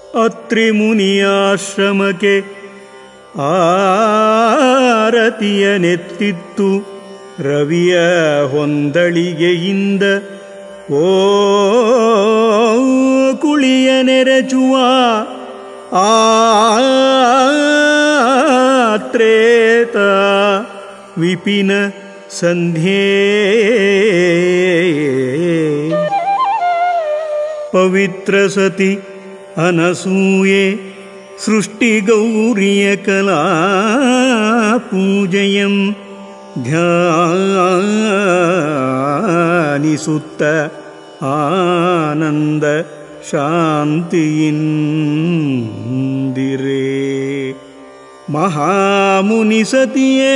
ಅತ್ರಿ ಮುನಿಯಾಶ್ರಮಕ್ಕೆ ಆರತಿಯ ನೆತ್ತಿತ್ತು ರವಿಯ ಹೊಂದಳಿಗೆಯಿಂದ ಓ ಕುಳಿಯ ನೆರಚುವ ಆತ್ರೇತ ವಿಪಿನ ಸಂಧ್ಯೆ ಪವಿತ್ರ ಸತಿ ಅನಸೂಯೆ ಸೃಷ್ಟಿಗೌರಿಯ ಕಲಾ ಪೂಜೆಯಂ ಧ್ಯಾನಿಸುತ್ತ ಆನಂದ ಶಾಂತಿಯಿಂದಿರೇ ಮಹಾಮುನಿ ಸತಿಯೇ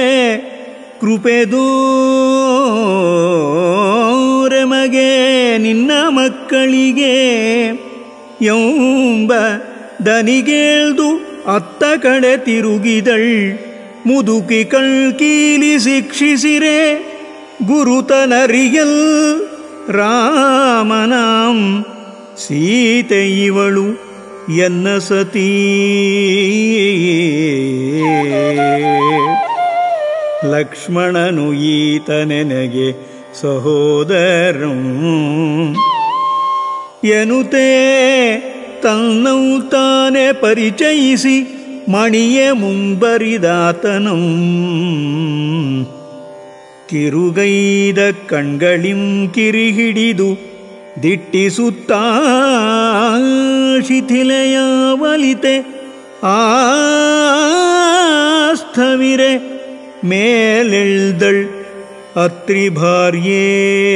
ಕೃಪೆದೋರೆಮಗೆ ನಿನ್ನ ಮಕ್ಕಳಿಗೆ ಎಂಬ ದನಿಗೇಳ್ದು ಅತ್ತ ಕಡೆ ತಿರುಗಿದಳ್ ಮುದುಕಿ ಕಳ್ಕೀಲಿ ಶಿಕ್ಷಿಸಿರೆ ಗುರುತನರಿಯಲ್ ರಾಮನಾಂ ಸೀತೆ ಇವಳು ಎನ್ನ ಸತೀ ಲಕ್ಷ್ಮಣನು ಈತ ನೆನಗೆ ಸಹೋದರಂ ಎನುತೇ ತನ್ನೌ ತಾನೆ ಪರಿಚಯಿಸಿ ಮಣಿಯೆ ಮುಂಬರಿದಾತನಂ ಕಿರುಗೈದ ಕಣ್ಗಳಿಂ ಕಿರಿ ಹಿಡಿದು ದಿಟ್ಟಿಸುತ್ತಾ ಶಿಥಿಲೆಯಾವಲಿತೆ ಆಸ್ಥವಿರೆ ಮೇಲೆಳ್ದಳ್ ಅತ್ರಿ ಭಾರ್ಯೇ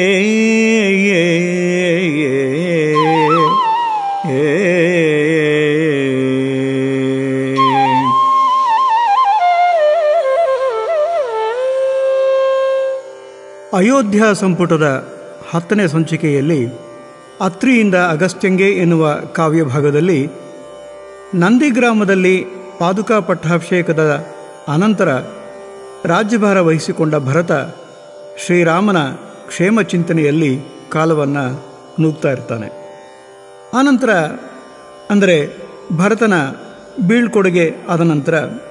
ಅಯೋಧ್ಯ ಸಂಪುಟದ ಹತ್ತನೇ ಸಂಚಿಕೆಯಲ್ಲಿ ಅತ್ರಿಯಿಂದ ಅಗಸ್ತ್ಯಂಗೆ ಎನ್ನುವ ಕಾವ್ಯಭಾಗದಲ್ಲಿ ನಂದಿಗ್ರಾಮದಲ್ಲಿ ಪಾದುಕಾ ಪಟ್ಟಾಭಿಷೇಕದ ಅನಂತರ ರಾಜ್ಯಭಾರ ವಹಿಸಿಕೊಂಡ ಭರತ ಶ್ರೀರಾಮನ ಕ್ಷೇಮ ಚಿಂತನೆಯಲ್ಲಿ ಕಾಲವನ್ನು ನೂಗ್ತಾ ಇರ್ತಾನೆ ಆನಂತರ ಅಂದರೆ ಭರತನ ಬೀಳ್ಕೊಡುಗೆ ಆದ ನಂತರ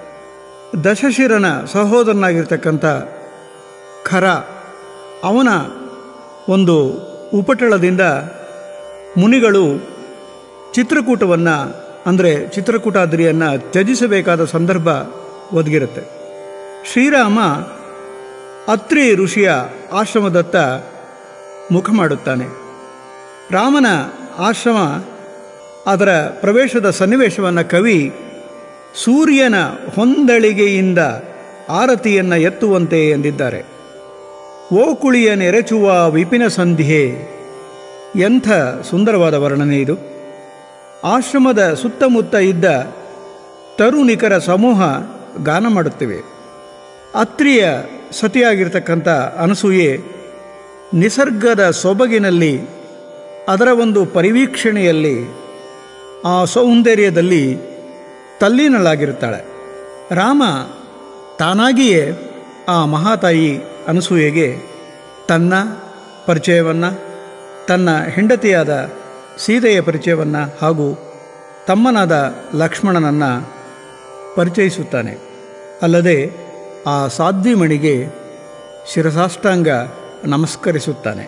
ದಶಶಿರನ ಸಹೋದರನಾಗಿರ್ತಕ್ಕಂಥ ಖರ ಅವನ ಒಂದು ಉಪಟಳದಿಂದ ಮುನಿಗಳು ಚಿತ್ರಕೂಟವನ್ನು ಅಂದರೆ ಚಿತ್ರಕೂಟಾದ್ರಿಯನ್ನು ತ್ಯಜಿಸಬೇಕಾದ ಸಂದರ್ಭ ಒದಗಿರುತ್ತೆ ಶ್ರೀರಾಮ ಅತ್ರಿ ಋಷಿಯ ಆಶ್ರಮದತ್ತ ಮುಖ ಮಾಡುತ್ತಾನೆ ರಾಮನ ಆಶ್ರಮ ಅದರ ಪ್ರವೇಶದ ಸನ್ನಿವೇಶವನ್ನು ಕವಿ ಸೂರ್ಯನ ಹೊಂದಳಿಗೆಯಿಂದ ಆರತಿಯನ್ನು ಎತ್ತುವಂತೆ ಎಂದಿದ್ದಾರೆ ಓಕುಳಿಯ ನೆರೆಚುವ ವಿಪಿನ ಸಂಧ್ಯೆ ಎಂಥ ಸುಂದರವಾದ ವರ್ಣನೆ ಇದು ಆಶ್ರಮದ ಸುತ್ತಮುತ್ತ ಇದ್ದ ತರುಣಿಕರ ಸಮೂಹ ಗಾನ ಮಾಡುತ್ತಿವೆ ಅತ್ರಿಯ ಸತಿಯಾಗಿರ್ತಕ್ಕಂಥ ಅನಸೂಯೆ ನಿಸರ್ಗದ ಸೊಬಗಿನಲ್ಲಿ ಅದರ ಒಂದು ಪರಿವೀಕ್ಷಣೆಯಲ್ಲಿ ಆ ಸೌಂದರ್ಯದಲ್ಲಿ ತಲ್ಲೀನಳಾಗಿರುತ್ತಾಳೆ ರಾಮ ತಾನಾಗಿಯೇ ಆ ಮಹಾತಾಯಿ ಅನಸೂಯೆಗೆ ತನ್ನ ಪರಿಚಯವನ್ನು ತನ್ನ ಹೆಂಡತಿಯಾದ ಸೀತೆಯ ಪರಿಚಯವನ್ನು ಹಾಗೂ ತಮ್ಮನಾದ ಲಕ್ಷ್ಮಣನನ್ನು ಪರಿಚಯಿಸುತ್ತಾನೆ ಅಲ್ಲದೆ ಆ ಸಾಧ್ವಿಮಣಿಗೆ ಶಿರಸಾಷ್ಟಾಂಗ ನಮಸ್ಕರಿಸುತ್ತಾನೆ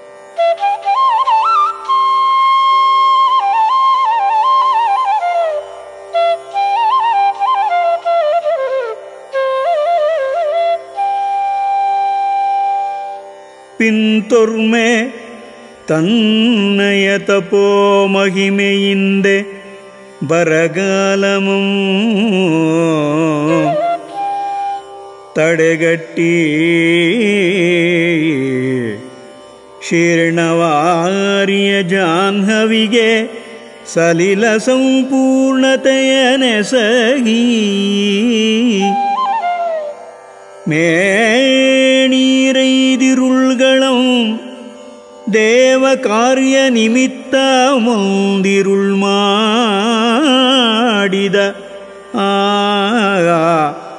ಪಿಂತೊರ್ಮೆ ತನ್ನಯ ತಪೋ ಮಹಿಮೆಯಿಂದೆ ಬರಗಾಲಮಂ ತಡೆಗಟ್ಟಿ ಶೀರ್ಣವಾರಿಯ ಜಾಹ್ನವಿಗೆ ಸಲಿಲ ಸಂಪೂರ್ಣತೆಯನೆಸಗಿ மேணீரைதிருள்களும் தேவ காரிய நிமித்த மந்திருள் மாடித ஆ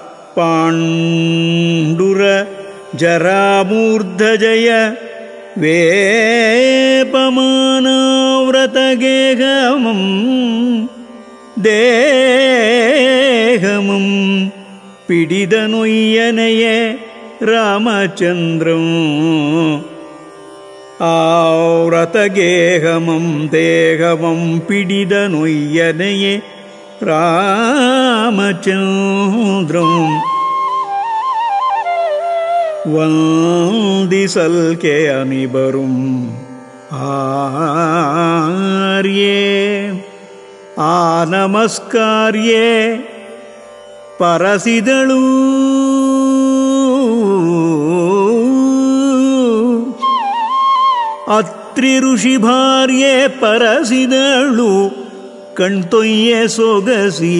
ಪಾಂಡುರ ಜರಾಮೂರ್ಧ ಜಯ ವೇಪಮಾನವ್ರತಗೇಹಮಂ தேகமும் பிடிதனொய்யனையே ராமச்சந்திரம் ஆவ்ரதகேகமம் தேகமம் பிடிதனொய்யனையே ராமச்சந்திரம் ವಂದಿಸಲ್ಕೆ ಅನಿಬರುಂ ಆರ್ಯೇ ಆ ನಮಸ್ಕಾರ್ಯೇ ಪರಸಿದಳು ಅತ್ರಿ ಋಷಿ ಭಾರ್ಯೆ ಪರಸಿದಳು ಕಣ್ತೊಯ್ಯೆ ಸೊಗಸಿ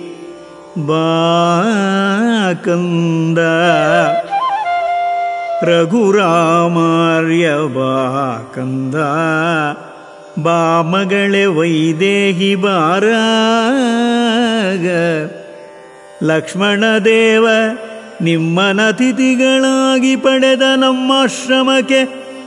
ಬಾಕಂದ ರಘುರಾಮಾರ್ಯ ಬಾಕಂದ ಬಾ ಮಗಳೇ ವೈದೇಹಿ ಬಾರಾಗ ಲಕ್ಷ್ಮಣದೇವ ನಿಮ್ಮನತಿಥಿಗಳಾಗಿ ಪಡೆದ ನಮ್ಮಾಶ್ರಮಕ್ಕೆ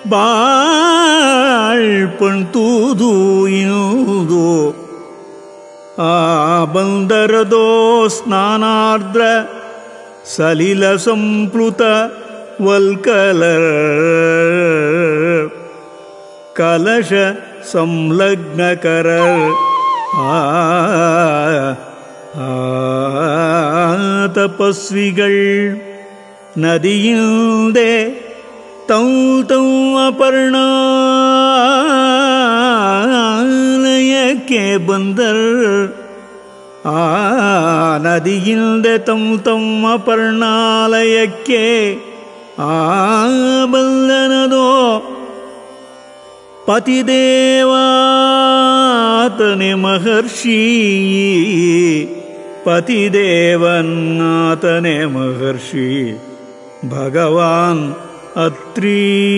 ಬಾಳ್ಪಣ್ತೂದು ಇನುವುದು ಆ ಬಂದರದೋ ಸ್ನಾನಾರ್ದ್ರ ಸಲಿಲ ಸಂಪ್ಲುತ ವಲ್ಕಲರ್ ಕಲಶ ಸಂಲಗ್ನಕರರ್ ಆ ಆ ತಪಸ್ವಿಗಳ್ ನದಿಯಿಂದೆ ತೌ ತೌ ಅಪರ್ಣಾಲಯಕ್ಕೆ ಬಂದರ್ ಆ ನದಿಯಿಂದೆ ತಂ ತಮ್ಮ ಪರ್ಣಾಲಯಕ್ಕೆ ಆ ಬಂದನದೋ ಪತಿದೇವಾತನೆ ಮಹರ್ಷಿ ಪತಿದೇವನ್ನಾತನೆ ಮಹರ್ಷಿ ಭಗವಾನ್ ಅತ್ರೀ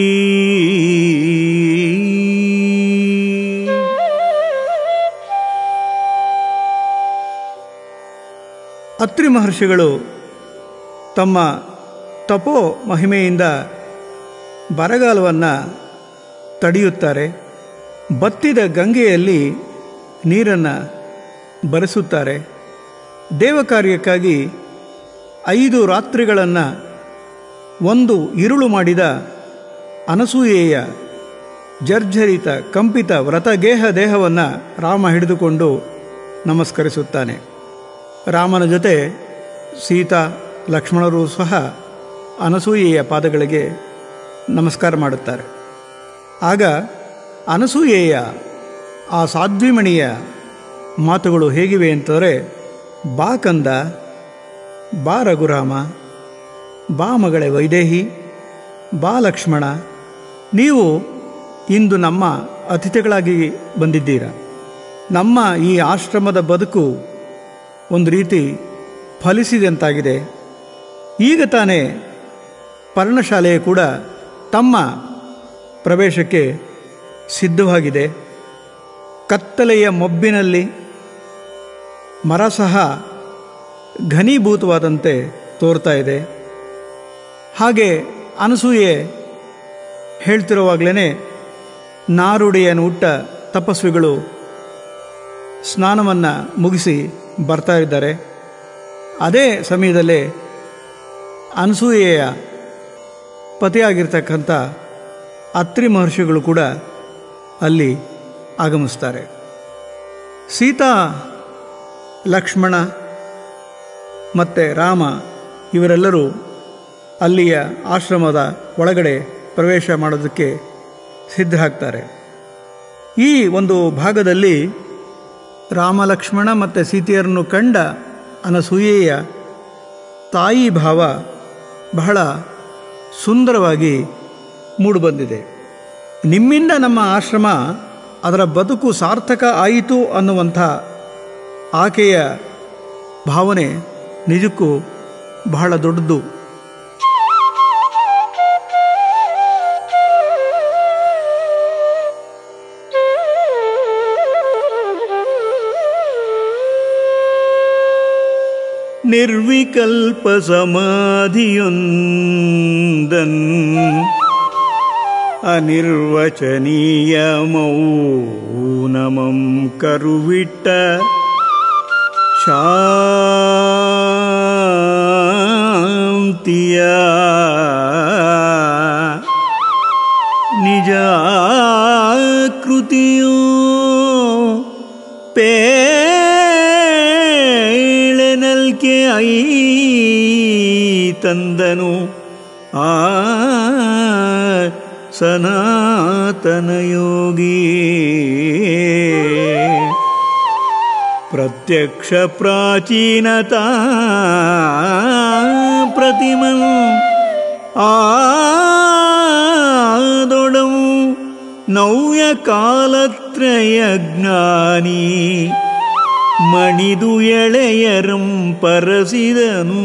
ಅತ್ರಿ ಮಹರ್ಷಿಗಳು ತಮ್ಮ ತಪೋ ಮಹಿಮೆಯಿಂದ ಬರಗಾಲವನ್ನು ತಡೆಯುತ್ತಾರೆ ಬತ್ತಿದ ಗಂಗೆಯಲ್ಲಿ ನೀರನ್ನು ಬರೆಸುತ್ತಾರೆ ದೇವ ಕಾರ್ಯಕ್ಕಾಗಿ ಐದು ರಾತ್ರಿಗಳನ್ನು ಒಂದು ಇರುಳು ಮಾಡಿದ ಅನಸೂಯೆಯ ಜರ್ಜರಿತ ಕಂಪಿತ ವ್ರತಗೇಹ ದೇಹವನ್ನು ರಾಮ ಹಿಡಿದುಕೊಂಡು ನಮಸ್ಕರಿಸುತ್ತಾನೆ ರಾಮನ ಜೊತೆ ಸೀತಾ ಲಕ್ಷ್ಮಣರು ಸಹ ಅನಸೂಯೆಯ ಪಾದಗಳಿಗೆ ನಮಸ್ಕಾರ ಮಾಡುತ್ತಾರೆ ಆಗ ಅನಸೂಯೆಯ ಆ ಸಾಧ್ವಿಮಣಿಯ ಮಾತುಗಳು ಹೇಗಿವೆ ಅಂತಂದರೆ ಬಾ ಕಂದ ಬಾ ರಘುರಾಮ ಬಾ ಮಗಳೇ ವೈದೇಹಿ ಬಾ ಲಕ್ಷ್ಮಣ ನೀವು ಇಂದು ನಮ್ಮ ಅತಿಥಿಗಳಾಗಿ ಬಂದಿದ್ದೀರ ನಮ್ಮ ಈ ಆಶ್ರಮದ ಬದುಕು ಒಂದು ರೀತಿ ಫಲಿಸಿದಂತಾಗಿದೆ ಈಗ ತಾನೇ ಪರ್ಣಶಾಲೆಯು ಕೂಡ ತಮ್ಮ ಪ್ರವೇಶಕ್ಕೆ ಸಿದ್ಧವಾಗಿದೆ ಕತ್ತಲೆಯ ಮೊಬ್ಬಿನಲ್ಲಿ ಮರ ಸಹ ಘನೀಭೂತವಾದಂತೆ ತೋರ್ತಾ ಇದೆ ಹಾಗೆ ಅನಸೂಯೆ ಹೇಳ್ತಿರುವಾಗಲೇ ನಾರುಡಿಯನ್ನು ಹುಟ್ಟ ತಪಸ್ವಿಗಳು ಸ್ನಾನವನ್ನು ಮುಗಿಸಿ ಬರ್ತಾ ಇದ್ದಾರೆ ಅದೇ ಸಮಯದಲ್ಲೇ ಅನಸೂಯೆಯ ಪತಿಯಾಗಿರ್ತಕ್ಕಂಥ ಅತ್ರಿ ಮಹರ್ಷಿಗಳು ಕೂಡ ಅಲ್ಲಿ ಆಗಮಿಸ್ತಾರೆ ಸೀತಾ ಲಕ್ಷ್ಮಣ ಮತ್ತು ರಾಮ ಇವರೆಲ್ಲರೂ ಅಲ್ಲಿಯ ಆಶ್ರಮದ ಒಳಗಡೆ ಪ್ರವೇಶ ಮಾಡೋದಕ್ಕೆ ಸಿದ್ಧರಾಗ್ತಾರೆ ಈ ಒಂದು ಭಾಗದಲ್ಲಿ ರಾಮ ಲಕ್ಷ್ಮಣ ಮತ್ತು ಸೀತೆಯರನ್ನು ಕಂಡ ಅನಸೂಯೆಯ ತಾಯಿ ಭಾವ ಬಹಳ ಸುಂದರವಾಗಿ ಮೂಡಿಬಂದಿದೆ ನಿಮ್ಮಿಂದ ನಮ್ಮ ಆಶ್ರಮ ಅದರ ಬದುಕು ಸಾರ್ಥಕ ಆಯಿತು ಅನ್ನುವಂಥ ಆಕೆಯ ಭಾವನೆ ನಿಜಕ್ಕೂ ಬಹಳ ದೊಡ್ಡದು ನಿರ್ವಿಕಲ್ಪ ಸಮಾಧಿಯೊಂದನ್ ಅನಿರ್ವಚನೀಯ ಮೌನಮಂ ಕರುವಿಟ್ಟ ಶಾಂತಿಯ ನಿಜ ಕೃತಿಯು ಪೇಳೆನಲ್ಕೆ ಐ ತಂದನು ಆ ಸನಾತನ ಯೋಗಿ ಪ್ರತ್ಯಕ್ಷ ಪ್ರಾಚೀನತಾ ಪ್ರತಿಮಂ ಆದೊಡವು ನವ್ಯ ಕಾಲತ್ರಯ ಜ್ಞಾನಿ ಮಣಿದು ಎಳೆಯರಂ ಪರಸಿದನು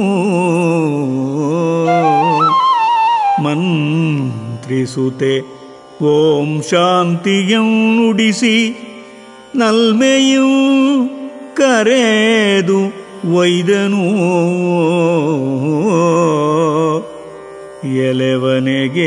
ಮಂತ್ರಿಸುತೆ ಓಂ ಶಾಂತಿಯಂ ನುಡಿಸಿ ನಲ್ಮೆಯೂ ಕರೆದು ಒಯ್ದನು ಎಲೆವನೆಗೆ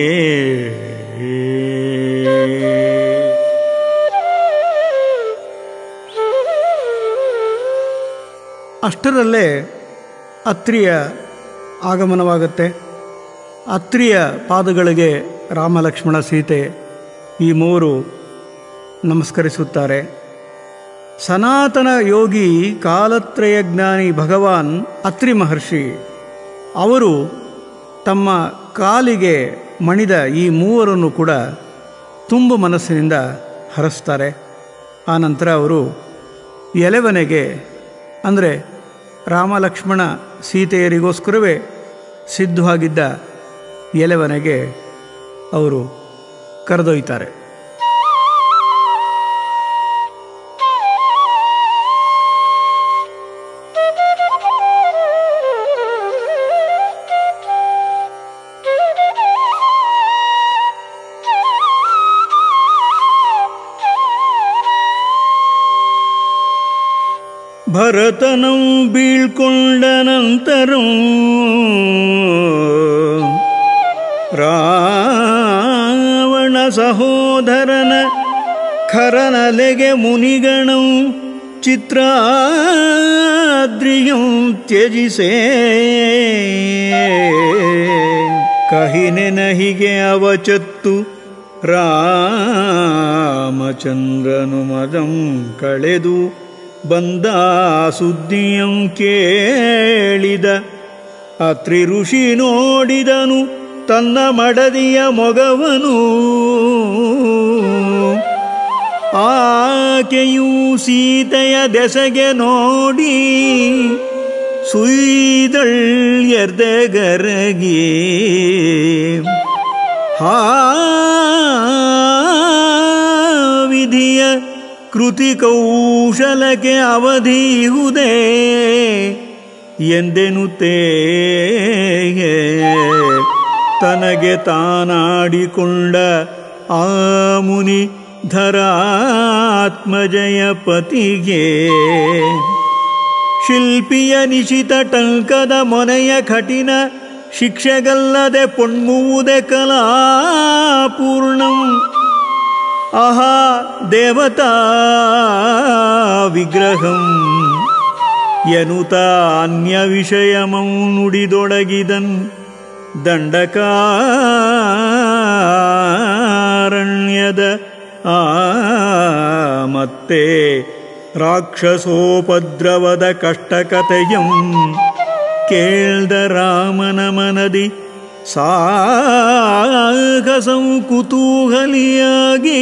ಅಷ್ಟರಲ್ಲೇ ಅತ್ರಿಯ ಆಗಮನವಾಗುತ್ತೆ ಅತ್ರಿಯ ಪಾದಗಳಿಗೆ ರಾಮ ಲಕ್ಷ್ಮಣ ಸೀತೆ ಈ ಮೂವರು ನಮಸ್ಕರಿಸುತ್ತಾರೆ ಸನಾತನ ಯೋಗಿ ಕಾಲತ್ರಯ ಜ್ಞಾನಿ ಭಗವಾನ್ ಅತ್ರಿ ಮಹರ್ಷಿ ಅವರು ತಮ್ಮ ಕಾಲಿಗೆ ಮಣಿದ ಈ ಮೂವರನ್ನು ಕೂಡ ತುಂಬು ಮನಸ್ಸಿನಿಂದ ಹರಸ್ತಾರೆ ಆನಂತರ ಅವರು ಎಲೆವನೆಗೆ ಅಂದರೆ ರಾಮ ಲಕ್ಷ್ಮಣ ಸೀತೆಯರಿಗೋಸ್ಕರವೇ ಸಿದ್ಧವಾಗಿದ್ದ ಎಲೆವನೆಗೆ ಅವರು ಕರೆದೊಯ್ತಾರೆ ಭರತನಂ ಬೀಳ್ಕೊಂಡ ನಂತರಂ ರಾವಣ ಸಹೋದರನ ಖರನಲೆಗೆ ಮುನಿಗಣಂ ಚಿತ್ರಾದ್ರಿಯಂ ತ್ಯಜಿಸೇ ಕಹಿನೆನಹಿಗೆ ಅವಚತ್ತು ರಾಮಚಂದ್ರನು ಮದಂ ಕಳೆದು ಬಂದ ಸುದ್ದಿಯಂ ಕೇಳಿದ ಅತ್ರಿ ಋಷಿ ನೋಡಿದನು ತನ್ನ ಮಡದಿಯ ಮೊಗವನು ಆಕೆಯು ಸೀತೆಯ ದೆಸೆಗೆ ನೋಡಿ ಸುಯ್ದಳ್ ಎರ್ದೆಗರಗಿ ಹಾ ವಿಧಿಯ ಕೃತಿ ಕೌಶಲಕ್ಕೆ ಅವಧಿಯುವುದೇ ಎಂದೆನುತ್ತೇ ತನಗೆ ತಾನಾಡಿಕೊಂಡ ಆ ಮುನಿ ಧರಾತ್ಮಜಯ ಪತಿಗೆ ಶಿಲ್ಪಿಯ ನಿಶಿತ ಟಂಕದ ಮೊನೆಯ ಕಠಿಣ ಶಿಕ್ಷೆಗಲ್ಲದೆ ಪೊಣ್ಮುವುದೇ ಕಲಾಪೂರ್ಣಂ ಆಹಾ ದೇವತಾ ವಿಗ್ರಹಂ ಎನುತ ಅನ್ಯ ವಿಷಯಮಂ ನುಡಿದೊಡಗಿದನ್ ದಂಡಕಾರಣ್ಯದ ಆ ಮತ್ತೆ ರಾಕ್ಷಸೋಪದ್ರವದ ಕಷ್ಟಕತೆಯಂ ಕೇಳ್ದ ರಾಮನ ಮನದಿ ಸಾಹಸಂ ಕುತೂಹಲಿಯಾಗಿ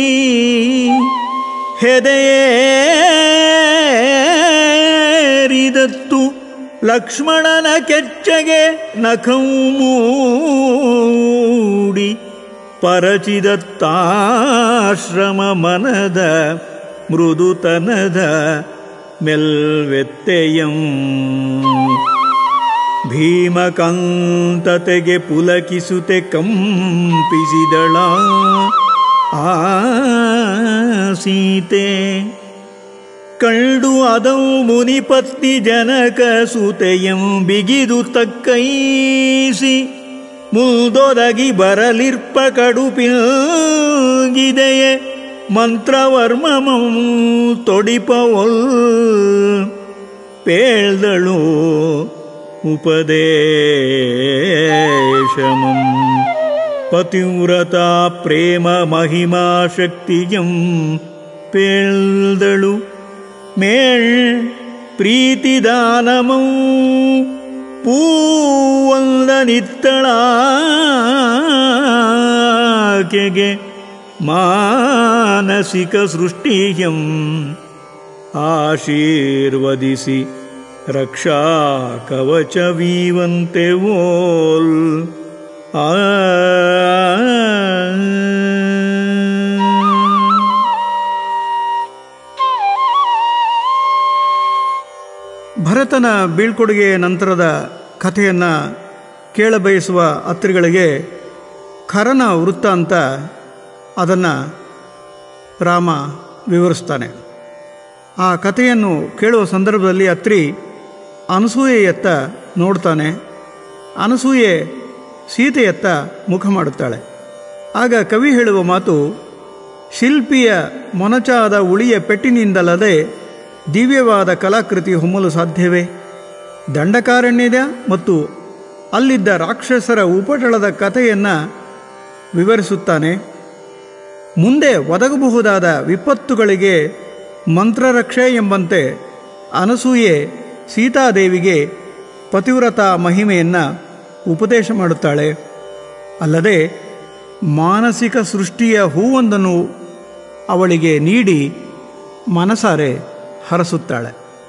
ಹೆದೆಯೇರಿದತ್ತು ಲಕ್ಷ್ಮಣನ ಕೆಚ್ಚಗೆ ನಖಂ ಮೂಡಿ ಪರಚಿದತ್ತಾಶ್ರಮ ಮನದ ಮೃದುತನದ ಮೆಲ್ವೆತ್ತೆಯಂ ಭೀಮಕಂತತೆಗೆ ಪುಲಕಿಸುತ್ತೆ ಕಂಪಿಸಿದಳ ಆ ಸೀತೆ ಕಂಡು ಅದೌ ಮುನಿಪತ್ನಿ ಜನಕ ಸುತೆಯಂ ಬಿಗಿದು ತಕ್ಕೈಸಿ ಮುಲ್ದೊದಗಿ ಬರಲಿರ್ಪ ಕಡುಪಿಲ್ಗಿದೆಯೇ ಮಂತ್ರವರ್ಮಮಂ ತೊಡಿಪವೊಲ್ ಪೇಳ್ದಳು ಉಪದೇಶಮಂ ಪತಿವ್ರತಾ ಪ್ರೇಮ ಮಹಿಮಾ ಶಕ್ತಿಯಂ ಪೇಳ್ದಳು ಮೇಳ್ ಪ್ರೀತಿದಾನಮಂ ಪೂವಂದನಿತ್ತಳಾಕೆಗೆ ಮಾನಸಿಕ ಸೃಷ್ಟಿಯಂ ಆಶೀರ್ವದಿಸಿ ರಕ್ಷಾ ಕವಚವೀವಂತೆ ಓಲ್ ಆ ಭರತನ ಬೀಳ್ಕೊಡುಗೆಯ ನಂತರದ ಕಥೆಯನ್ನು ಕೇಳಬಯಸುವ ಅತ್ರಿಗಳಿಗೆ ಖರನ ವೃತ್ತಾಂತ ಅದನ್ನು ರಾಮ ವಿವರಿಸ್ತಾನೆ ಆ ಕಥೆಯನ್ನು ಕೇಳುವ ಸಂದರ್ಭದಲ್ಲಿ ಅತ್ರಿ ಅನಸೂಯೆಯತ್ತ ನೋಡ್ತಾನೆ ಅನಸೂಯೆ ಸೀತೆಯತ್ತ ಮುಖ ಮಾಡುತ್ತಾಳೆ ಆಗ ಕವಿ ಹೇಳುವ ಮಾತು ಶಿಲ್ಪಿಯ ಮೊನಚಾದ ಉಳಿಯ ಪೆಟ್ಟಿನಿಂದಲ್ಲದೆ ದಿವ್ಯವಾದ ಕಲಾಕೃತಿ ಹೊಮ್ಮಲು ಸಾಧ್ಯವೇ ದಂಡಕಾರಣ್ಯದ ಮತ್ತು ಅಲ್ಲಿದ್ದ ರಾಕ್ಷಸರ ಉಪಟಳದ ಕಥೆಯನ್ನು ವಿವರಿಸುತ್ತಾನೆ ಮುಂದೆ ಒದಗಬಹುದಾದ ವಿಪತ್ತುಗಳಿಗೆ ಮಂತ್ರರಕ್ಷೆ ಎಂಬಂತೆ ಅನಸೂಯೆ ಸೀತಾದೇವಿಗೆ ಪತಿವ್ರತಾ ಮಹಿಮೆಯನ್ನು ಉಪದೇಶ ಮಾಡುತ್ತಾಳೆ ಅಲ್ಲದೆ ಮಾನಸಿಕ ಸೃಷ್ಟಿಯ ಹೂವೊಂದನ್ನು ಅವಳಿಗೆ ನೀಡಿ ಮನಸಾರೆ ಹರಸುತ್ತಾಳೆ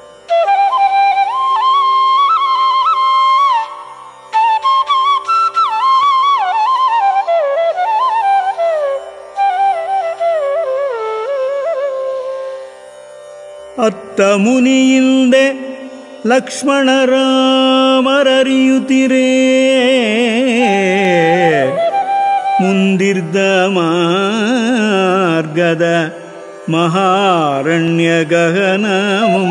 ಅತ್ತ ಮುನಿಯಿಂದೆ ಲಕ್ಷ್ಮಣರಾಮರರಿಯುತ್ತಿರೇ ಮುಂದಿರ್ದ ಮಾರ್ಗದ ಮಹಾರಣ್ಯ ಗಹನಮಂ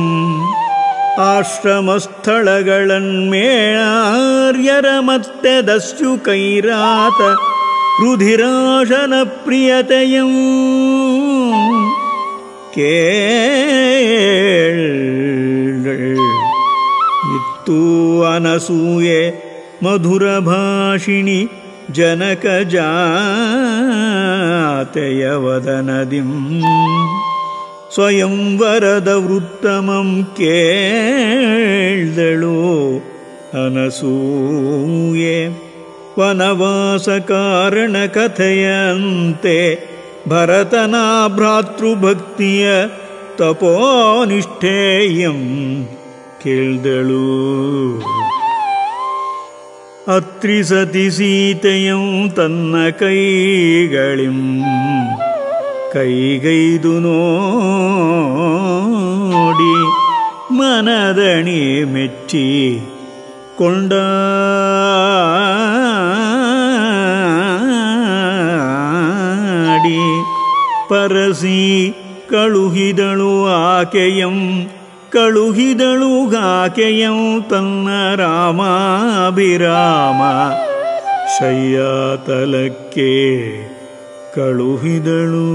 ಆಶ್ರಮಸ್ಥಳಗಳನ್ಮೇಳಾರ್ಯರ ಮತ್ತೆ ದಸ್ಯು ಕೈರಾತ ರುಧಿರಾಶನ ಪ್ರಿಯತೆಯಂ ಕೇಳ್ ಇತ್ತು ಅನಸೂಯೆ ಮಧುರ ಭಾಷಿಣಿ ಜನಕ ಜಾತೆಯ ವದನದಿಂ ಸ್ವಯಂವರದ ವೃತ್ತಮಂ ಕೇಳ್ದಳು ಅನಸೂಯೆ ವನವಾಸ ಕಾರಣ ಕಥೆಯಂತೆ ಭರತನ ಭ್ರಾತೃಭಕ್ತಿಯ ತಪೋನಿಷ್ಠೇಯಂ ಕೇಳ್ದಳು ಅತ್ರಿ ಸತಿ ಸೀತೆಯಂ ತನ್ನ ಕೈಗಳಿಂ ಕೈಗೈದು ನೋಡಿ ಮನದಣಿ ಮೆಚ್ಚಿ ಕೊಂಡಾಡಿ ಪರಸಿ ಕಳುಹಿದಳು ಆಕೆಯಂ ಕಳುಹಿದಳು ಗಾಕೆಯಂ ತನ್ನ ರಾಮಾಭಿರಾಮ ಶಯ್ಯಾತಲಕ್ಕೆ ಕಳುಹಿದಳು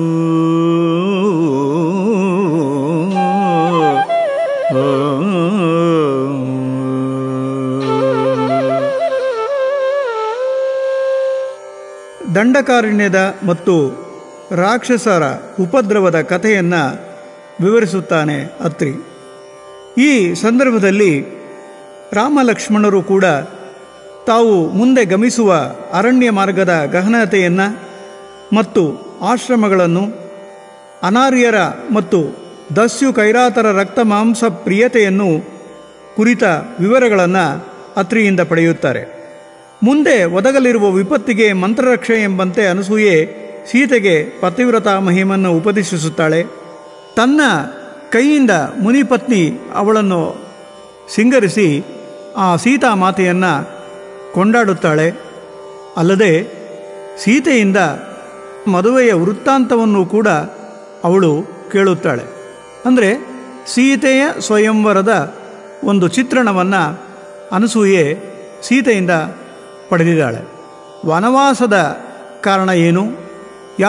ದಂಡಕಾರಣ್ಯದ ಮತ್ತು ರಾಕ್ಷಸರ ಉಪದ್ರವದ ಕಥೆಯನ್ನು ವಿವರಿಸುತ್ತಾನೆ ಅತ್ರಿ ಈ ಸಂದರ್ಭದಲ್ಲಿ ರಾಮ ಲಕ್ಷ್ಮಣರು ಕೂಡ ತಾವು ಮುಂದೆ ಗಮಿಸುವ ಅರಣ್ಯ ಮಾರ್ಗದ ಗಹನತೆಯನ್ನು ಮತ್ತು ಆಶ್ರಮಗಳನ್ನು ಅನಾರ್ಯರ ಮತ್ತು ದಸ್ಯು ಕೈರಾತರ ರಕ್ತ ಮಾಂಸ ಪ್ರಿಯತೆಯನ್ನು ಕುರಿತ ವಿವರಗಳನ್ನು ಅತ್ರಿಯಿಂದ ಪಡೆಯುತ್ತಾರೆ ಮುಂದೆ ಒದಗಲಿರುವ ವಿಪತ್ತಿಗೆ ಮಂತ್ರರಕ್ಷೆ ಎಂಬಂತೆ ಅನಸೂಯೆ ಸೀತೆಗೆ ಪತಿವ್ರತಾ ಮಹಿಮನ್ನು ಉಪದೇಶಿಸುತ್ತಾಳೆ ತನ್ನ ಕೈಯಿಂದ ಮುನಿಪತ್ನಿ ಅವಳನ್ನು ಸಿಂಗರಿಸಿ ಆ ಸೀತಾ ಮಾತೆಯನ್ನು ಕೊಂಡಾಡುತ್ತಾಳೆ ಅಲ್ಲದೆ ಸೀತೆಯಿಂದ ಮದುವೆಯ ವೃತ್ತಾಂತವನ್ನು ಕೂಡ ಅವಳು ಕೇಳುತ್ತಾಳೆ ಅಂದರೆ ಸೀತೆಯ ಸ್ವಯಂವರದ ಒಂದು ಚಿತ್ರಣವನ್ನು ಅನಸೂಯೆ ಸೀತೆಯಿಂದ ಪಡೆದಿದ್ದಾಳೆ ವನವಾಸದ ಕಾರಣ ಏನು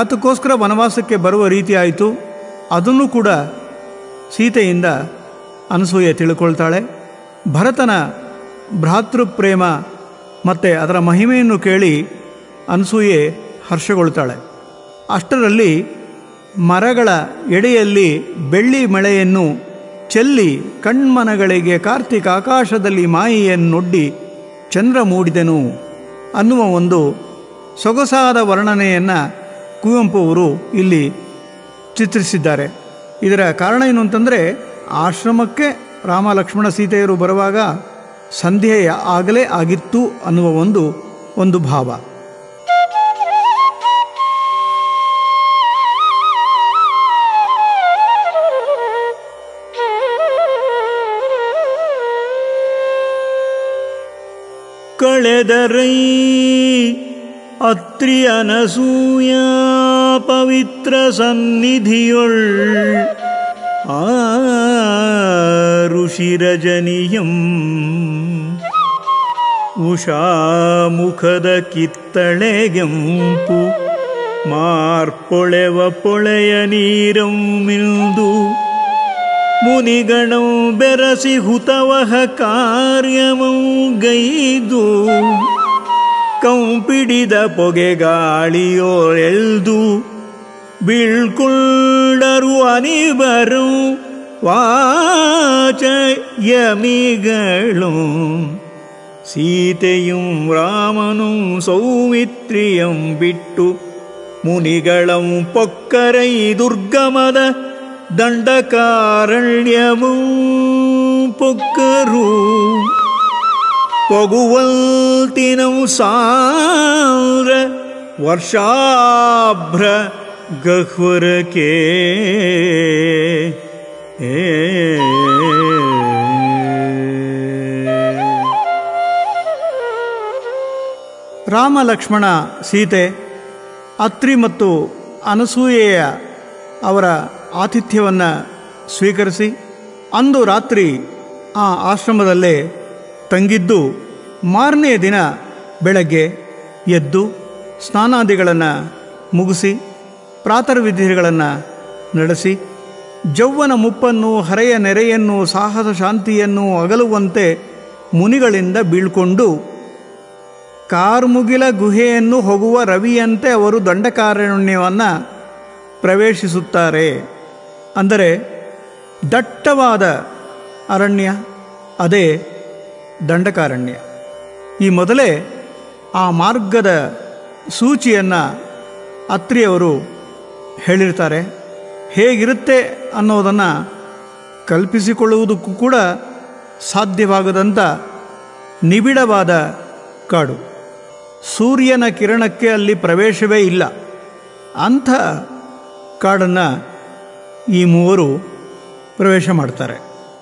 ಯಾತಕ್ಕೋಸ್ಕರ ವನವಾಸಕ್ಕೆ ಬರುವ ರೀತಿ ಆಯಿತು ಅದನ್ನು ಕೂಡ ಸೀತೆಯಿಂದ ಅನಸೂಯೆ ತಿಳ್ಕೊಳ್ತಾಳೆ ಭರತನ ಭ್ರಾತೃಪ್ರೇಮ ಮತ್ತು ಅದರ ಮಹಿಮೆಯನ್ನು ಕೇಳಿ ಅನಸೂಯೆ ಹರ್ಷಗೊಳ್ತಾಳೆ ಅಷ್ಟರಲ್ಲಿ ಮರಗಳ ಎಡೆಯಲ್ಲಿ ಬೆಳ್ಳಿ ಮಳೆಯನ್ನು ಚೆಲ್ಲಿ ಕಣ್ಮನಗಳಿಗೆ ಕಾರ್ತಿಕ ಆಕಾಶದಲ್ಲಿ ಮಾಯೆಯನ್ನೊಡ್ಡಿ ಚಂದ್ರ ಮೂಡಿದೆನು ಅನ್ನುವ ಒಂದು ಸೊಗಸಾದ ವರ್ಣನೆಯನ್ನು ಕುವೆಂಪು ಅವರು ಇಲ್ಲಿ ಚಿತ್ರಿಸಿದ್ದಾರೆ ಇದರ ಕಾರಣ ಏನು ಅಂತಂದರೆ ಆಶ್ರಮಕ್ಕೆ ರಾಮ ಲಕ್ಷ್ಮಣ ಸೀತೆಯರು ಬರುವಾಗ ಸಂಧ್ಯೆಯ ಆಗಲೇ ಆಗಿತ್ತು ಅನ್ನುವ ಒಂದು ಒಂದು ಭಾವ ಕಳೆದರೈ ಅತ್ರಿ ಅನಸೂಯ ಪವಿತ್ರ ಸನ್ನಿಧಿಯೊಳ್ ಆ ಋಷಿರಜನಿಯಂ ಉಷಾಮುಖದ ಕಿತ್ತಳೆಗೆಂಪು ಮಾರ್ಪೊಳೆವ ಪೊಳೆಯ ನೀರಂ ಮಿಲ್ದು ಮುನಿಗಣಂ ಬೆರಸಿ ಹುತವಹ ಕಾರ್ಯಮಂ ಗೈದು ಕಂಪಿಡಿದ ಪೊಗೆಗಾಳಿಯೋಳೆಲ್ದು ಬೀಳ್ಕೊಂಡರು ಅನಿಬರು ವಾಚ ಯಮಿಗಳು ಸೀತೆയും ರಾಮനും ಸೌಮಿತ್ರಿಯಂ ಬಿಟ್ಟು ಮುನಿಗಳಂ ಪೊಕ್ಕರೈ ದುರ್ಗಮದ ದಂಡಕಾರಣ್ಯಮೂ ಪೊಕ್ಕರು ಪೊಗುವಲ್ತಿನಂ ಸಾರ ವರ್ಷಾಭ್ರ ಗಹ್ವರಕೆ ರಾಮ ಲಕ್ಷ್ಮಣ ಸೀತೆ ಅತ್ರಿ ಮತ್ತು ಅನಸೂಯೆಯ ಅವರ ಆತಿಥ್ಯವನ್ನು ಸ್ವೀಕರಿಸಿ ಅಂದು ರಾತ್ರಿ ಆ ಆಶ್ರಮದಲ್ಲೇ ತಂಗಿದ್ದು ಮಾರನೆಯ ದಿನ ಬೆಳಗ್ಗೆ ಎದ್ದು ಸ್ನಾನಾದಿಗಳನ್ನು ಮುಗಿಸಿ ಪ್ರಾತರ್ವಿಧಿಗಳನ್ನು ನಡೆಸಿ ಜೌವನ ಮುಪ್ಪನ್ನು ಹರೆಯ ನೆರೆಯನ್ನು ಸಾಹಸ ಶಾಂತಿಯನ್ನು ಅಗಲುವಂತೆ ಮುನಿಗಳಿಂದ ಬೀಳ್ಕೊಂಡು ಕಾರ್ಮುಗಿಲ ಗುಹೆಯನ್ನು ಹೋಗುವ ರವಿಯಂತೆ ಅವರು ದಂಡಕಾರಣ್ಯವನ್ನು ಪ್ರವೇಶಿಸುತ್ತಾರೆ ಅಂದರೆ ದಟ್ಟವಾದ ಅರಣ್ಯ ಅದೇ ದಂಡಕಾರಣ್ಯ ಈ ಮೊದಲೇ ಆ ಮಾರ್ಗದ ಸೂಚಿಯನ್ನು ಅತ್ರಿಯವರು ಹೇಳಿರ್ತಾರೆ ಹೇಗಿರುತ್ತೆ ಅನ್ನೋದನ್ನು ಕಲ್ಪಿಸಿಕೊಳ್ಳುವುದಕ್ಕೂ ಕೂಡ ಸಾಧ್ಯವಾಗದಂಥ ನಿಬಿಡವಾದ ಕಾಡು ಸೂರ್ಯನ ಕಿರಣಕ್ಕೆ ಅಲ್ಲಿ ಪ್ರವೇಶವೇ ಇಲ್ಲ ಅಂಥ ಕಾಡನ್ನು ಈ ಮೂವರು ಪ್ರವೇಶ ಮಾಡ್ತಾರೆ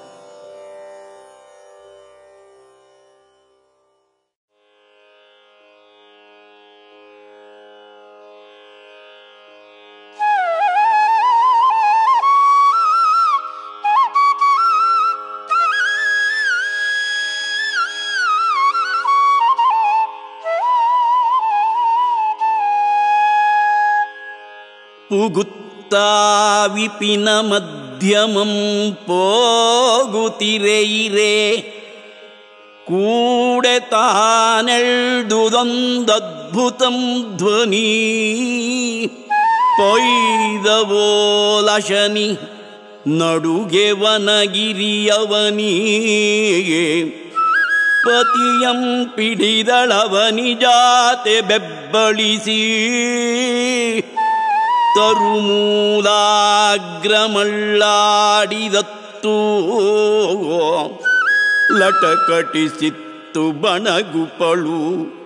ಪುಗುತ್ತಾ ವಿಪಿನ ಮಧ್ಯಮಂ ಪೋಗುತಿರೆಯಿರೆ ಕೂಡೆ ತಾನೆಳ್ದುದೊಂದದ್ಭುತಂ ಧ್ವನಿ ಪೊಯ್ದವೋಲಶನಿ ನಡುಗೆ ವನಗಿರಿಯವನಿಗೆ ಪತಿಯಂ ಪಿಡಿದಳವನಿ ಜಾತೆ ಬೆಬ್ಬಳಿಸಿ ತರುಮೂಲಾಗ್ರಮಳ್ಳಾಡಿದತ್ತು ಲಟಕಟಿಸಿತ್ತು ಬಣಗುಪಳು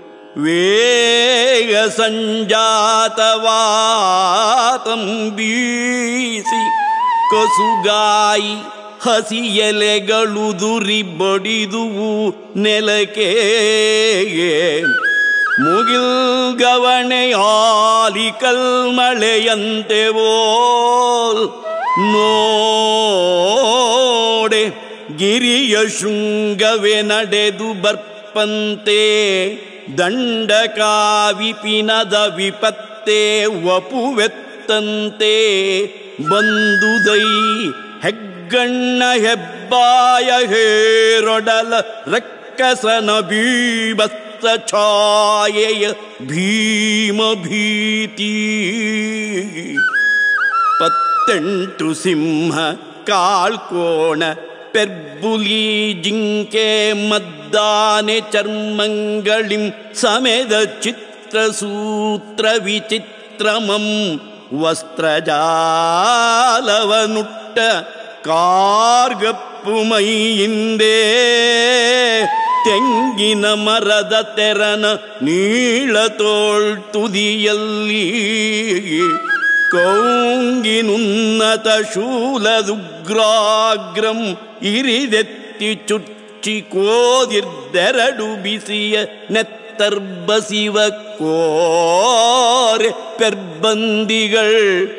ವೇಗ ಸಂಜಾತವಾತಂ ಬೀಸಿ ಕಸುಗಾಯಿ ಹಸಿ ಎಲೆಗಳು ದುರಿ ಬಡಿದುವು ನೆಲಕ್ಕೆ ಮುಗಿಲ್ಗವಣೆಯಾಲಿ ಕಲ್ಮಳೆಯಂತೆ ಓಲ್ ನೋಡೆ ಗಿರಿಯ ಶೃಂಗವೇ ನಡೆದು ಬರ್ಪಂತೆ ದಂಡಕಾವಿಪಿನದ ವಿಪತ್ತೆ ವಪುವೆತ್ತಂತೆ ಬಂದುದೈ ಹೆಗ್ಗ ಹೆಗ್ಗಣ್ಣ ಹೆಬ್ಬಾಯ ಹೇರೊಡಲ ರಕ್ಕಸನ ಬೀಭತ್ಸ ಛಾಯೆಯ ಭೀಮ ಭೀತಿ ಪತ್ತೆಂಟು ಸಿಂಹ ಕಾಳ್ಕೋಣ ಪೆರ್ಬುಲಿ ಜಿಂಕೆ ಮದ್ದಾನೆ ಚರ್ಮಂಗಳಿಂ ಸಮೆದ ಚಿತ್ರಸೂತ್ರ ವಿಚಿತ್ರಮಂ ವಸ್ತ್ರಜಾಲವನುಟ್ಟ ಕಾರ್ಗಪ್ಪು ಮೈಯಿಂದೇ ತೆಂಗಿನ ಮರದ ತೆರನ ನೀಳತೋಳ್ ತುದಿಯಲ್ಲಿ ಕೌಂಗಿನುನ್ನತ ಶೂಲದುಗ್ರಾಗ್ರಂ ಇರಿದೆತ್ತಿ ಚುಚ್ಚಿ ಕೋದಿರ್ದೆರಡು ಬಿಸಿಯ ನೆತ್ತರ್ಬಸಿವ ಕೋರೆ ಪೆರ್ಬಂದಿಗಳ್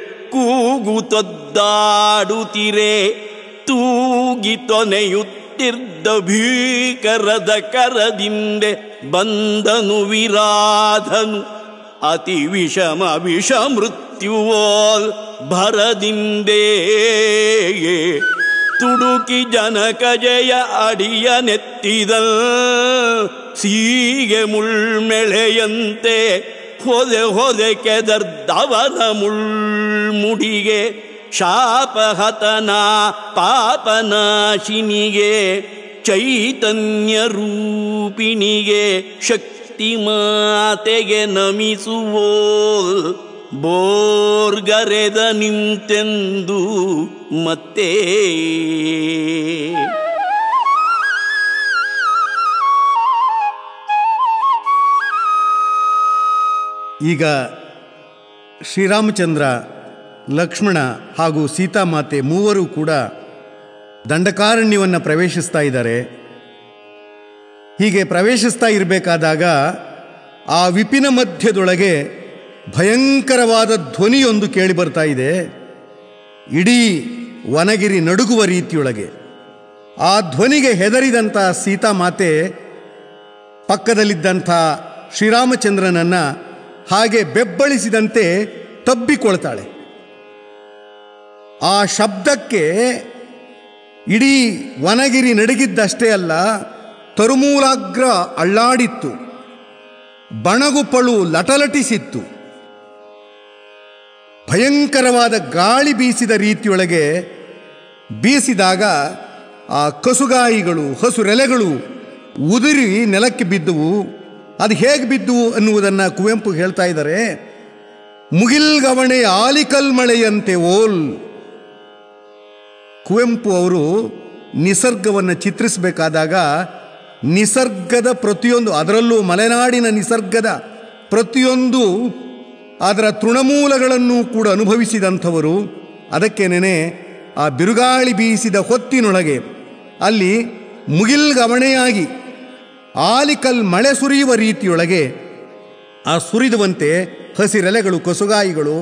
ಕೂಗುತ್ತೊದ್ದಾಡುತ್ತಿರೆ ತೂಗಿ ತೊನೆಯುತ್ತಿದ್ದ ಭೀಕರದ ಕರದಿಂದೆ ಬಂದನು ವಿರಾಧನು ಅತಿ ವಿಷಮ ವಿಷ ಮೃತ್ಯುವೋಲ್ ಭರದಿಂದೇ ತುಡುಕಿ ಜನಕ ಜಯ ಅಡಿಯ ನೆತ್ತಿದಲ್ ಸೀಗೆ ಮುಳ್ಮೆಳೆಯಂತೆ ಹೊದೆ ಹೊದೆ ಕೆದರ್ದವನ ಮುಳ್ಮುಡಿಗೆ ಶಾಪಹತನ ಪಾಪನಾಶಿನಿಗೆ ಚೈತನ್ಯ ರೂಪಿಣಿಗೆ ಶಕ್ತಿ ಮಾತೆಗೆ ನಮಿಸುವೋ ಬೋರ್ಗರೆದ ನಿಂತೆಂದು ಮತ್ತೆ ಈಗ ಶ್ರೀರಾಮಚಂದ್ರ ಲಕ್ಷ್ಮಣ ಹಾಗೂ ಸೀತಾಮಾತೆ ಮೂವರು ಕೂಡ ದಂಡಕಾರಣ್ಯವನ್ನು ಪ್ರವೇಶಿಸ್ತಾ ಇದ್ದಾರೆ ಹೀಗೆ ಪ್ರವೇಶಿಸ್ತಾ ಇರಬೇಕಾದಾಗ ಆ ವಿಪಿನ ಮಧ್ಯದೊಳಗೆ ಭಯಂಕರವಾದ ಧ್ವನಿಯೊಂದು ಕೇಳಿ ಬರ್ತಾ ಇದೆ ಇಡೀ ವನಗಿರಿ ನಡುಗುವ ರೀತಿಯೊಳಗೆ ಆ ಧ್ವನಿಗೆ ಹೆದರಿದಂಥ ಸೀತಾಮಾತೆ ಪಕ್ಕದಲ್ಲಿದ್ದಂಥ ಶ್ರೀರಾಮಚಂದ್ರನನ್ನು ಹಾಗೆ ಬೆಬ್ಬಳಿಸಿದಂತೆ ತಬ್ಬಿಕೊಳ್ತಾಳೆ ಆ ಶಬ್ದಕ್ಕೆ ಇಡೀ ವನಗಿರಿ ನಡುಗಿದ್ದಷ್ಟೇ ಅಲ್ಲ ತರುಮೂಲಾಗ್ರ ಅಳ್ಳಾಡಿತ್ತು ಬಣಗುಪಳು ಲಟಲಟಿಸಿತ್ತು ಭಯಂಕರವಾದ ಗಾಳಿ ಬೀಸಿದ ರೀತಿಯೊಳಗೆ ಬೀಸಿದಾಗ ಆ ಕಸುಗಾಯಿಗಳು ಹಸುರೆಲೆಗಳು ಉದುರಿ ನೆಲಕ್ಕೆ ಬಿದ್ದುವು ಅದು ಹೇಗೆ ಬಿದ್ದುವು ಅನ್ನುವುದನ್ನು ಕುವೆಂಪು ಹೇಳ್ತಾ ಇದ್ದಾರೆ ಮುಗಿಲ್ಗವಣೆ ಆಲಿಕಲ್ ಮಳೆಯಂತೆ ಓಲ್ ಕುವೆಂಪು ಅವರು ನಿಸರ್ಗವನ್ನು ಚಿತ್ರಿಸಬೇಕಾದಾಗ ನಿಸರ್ಗದ ಪ್ರತಿಯೊಂದು ಅದರಲ್ಲೂ ಮಲೆನಾಡಿನ ನಿಸರ್ಗದ ಪ್ರತಿಯೊಂದು ಅದರ ತೃಣಮೂಲಗಳನ್ನು ಕೂಡ ಅನುಭವಿಸಿದಂಥವರು ಅದಕ್ಕೇನೆ ಆ ಬಿರುಗಾಳಿ ಬೀಸಿದ ಹೊತ್ತಿನೊಳಗೆ ಅಲ್ಲಿ ಮುಗಿಲ್ಗವಣೆಯಾಗಿ ಆಲಿಕಲ್ ಮಳೆ ಸುರಿಯುವ ರೀತಿಯೊಳಗೆ ಆ ಸುರಿದುವಂತೆ ಹಸಿರೆಲೆಗಳು ಕಸುಗಾಯಿಗಳು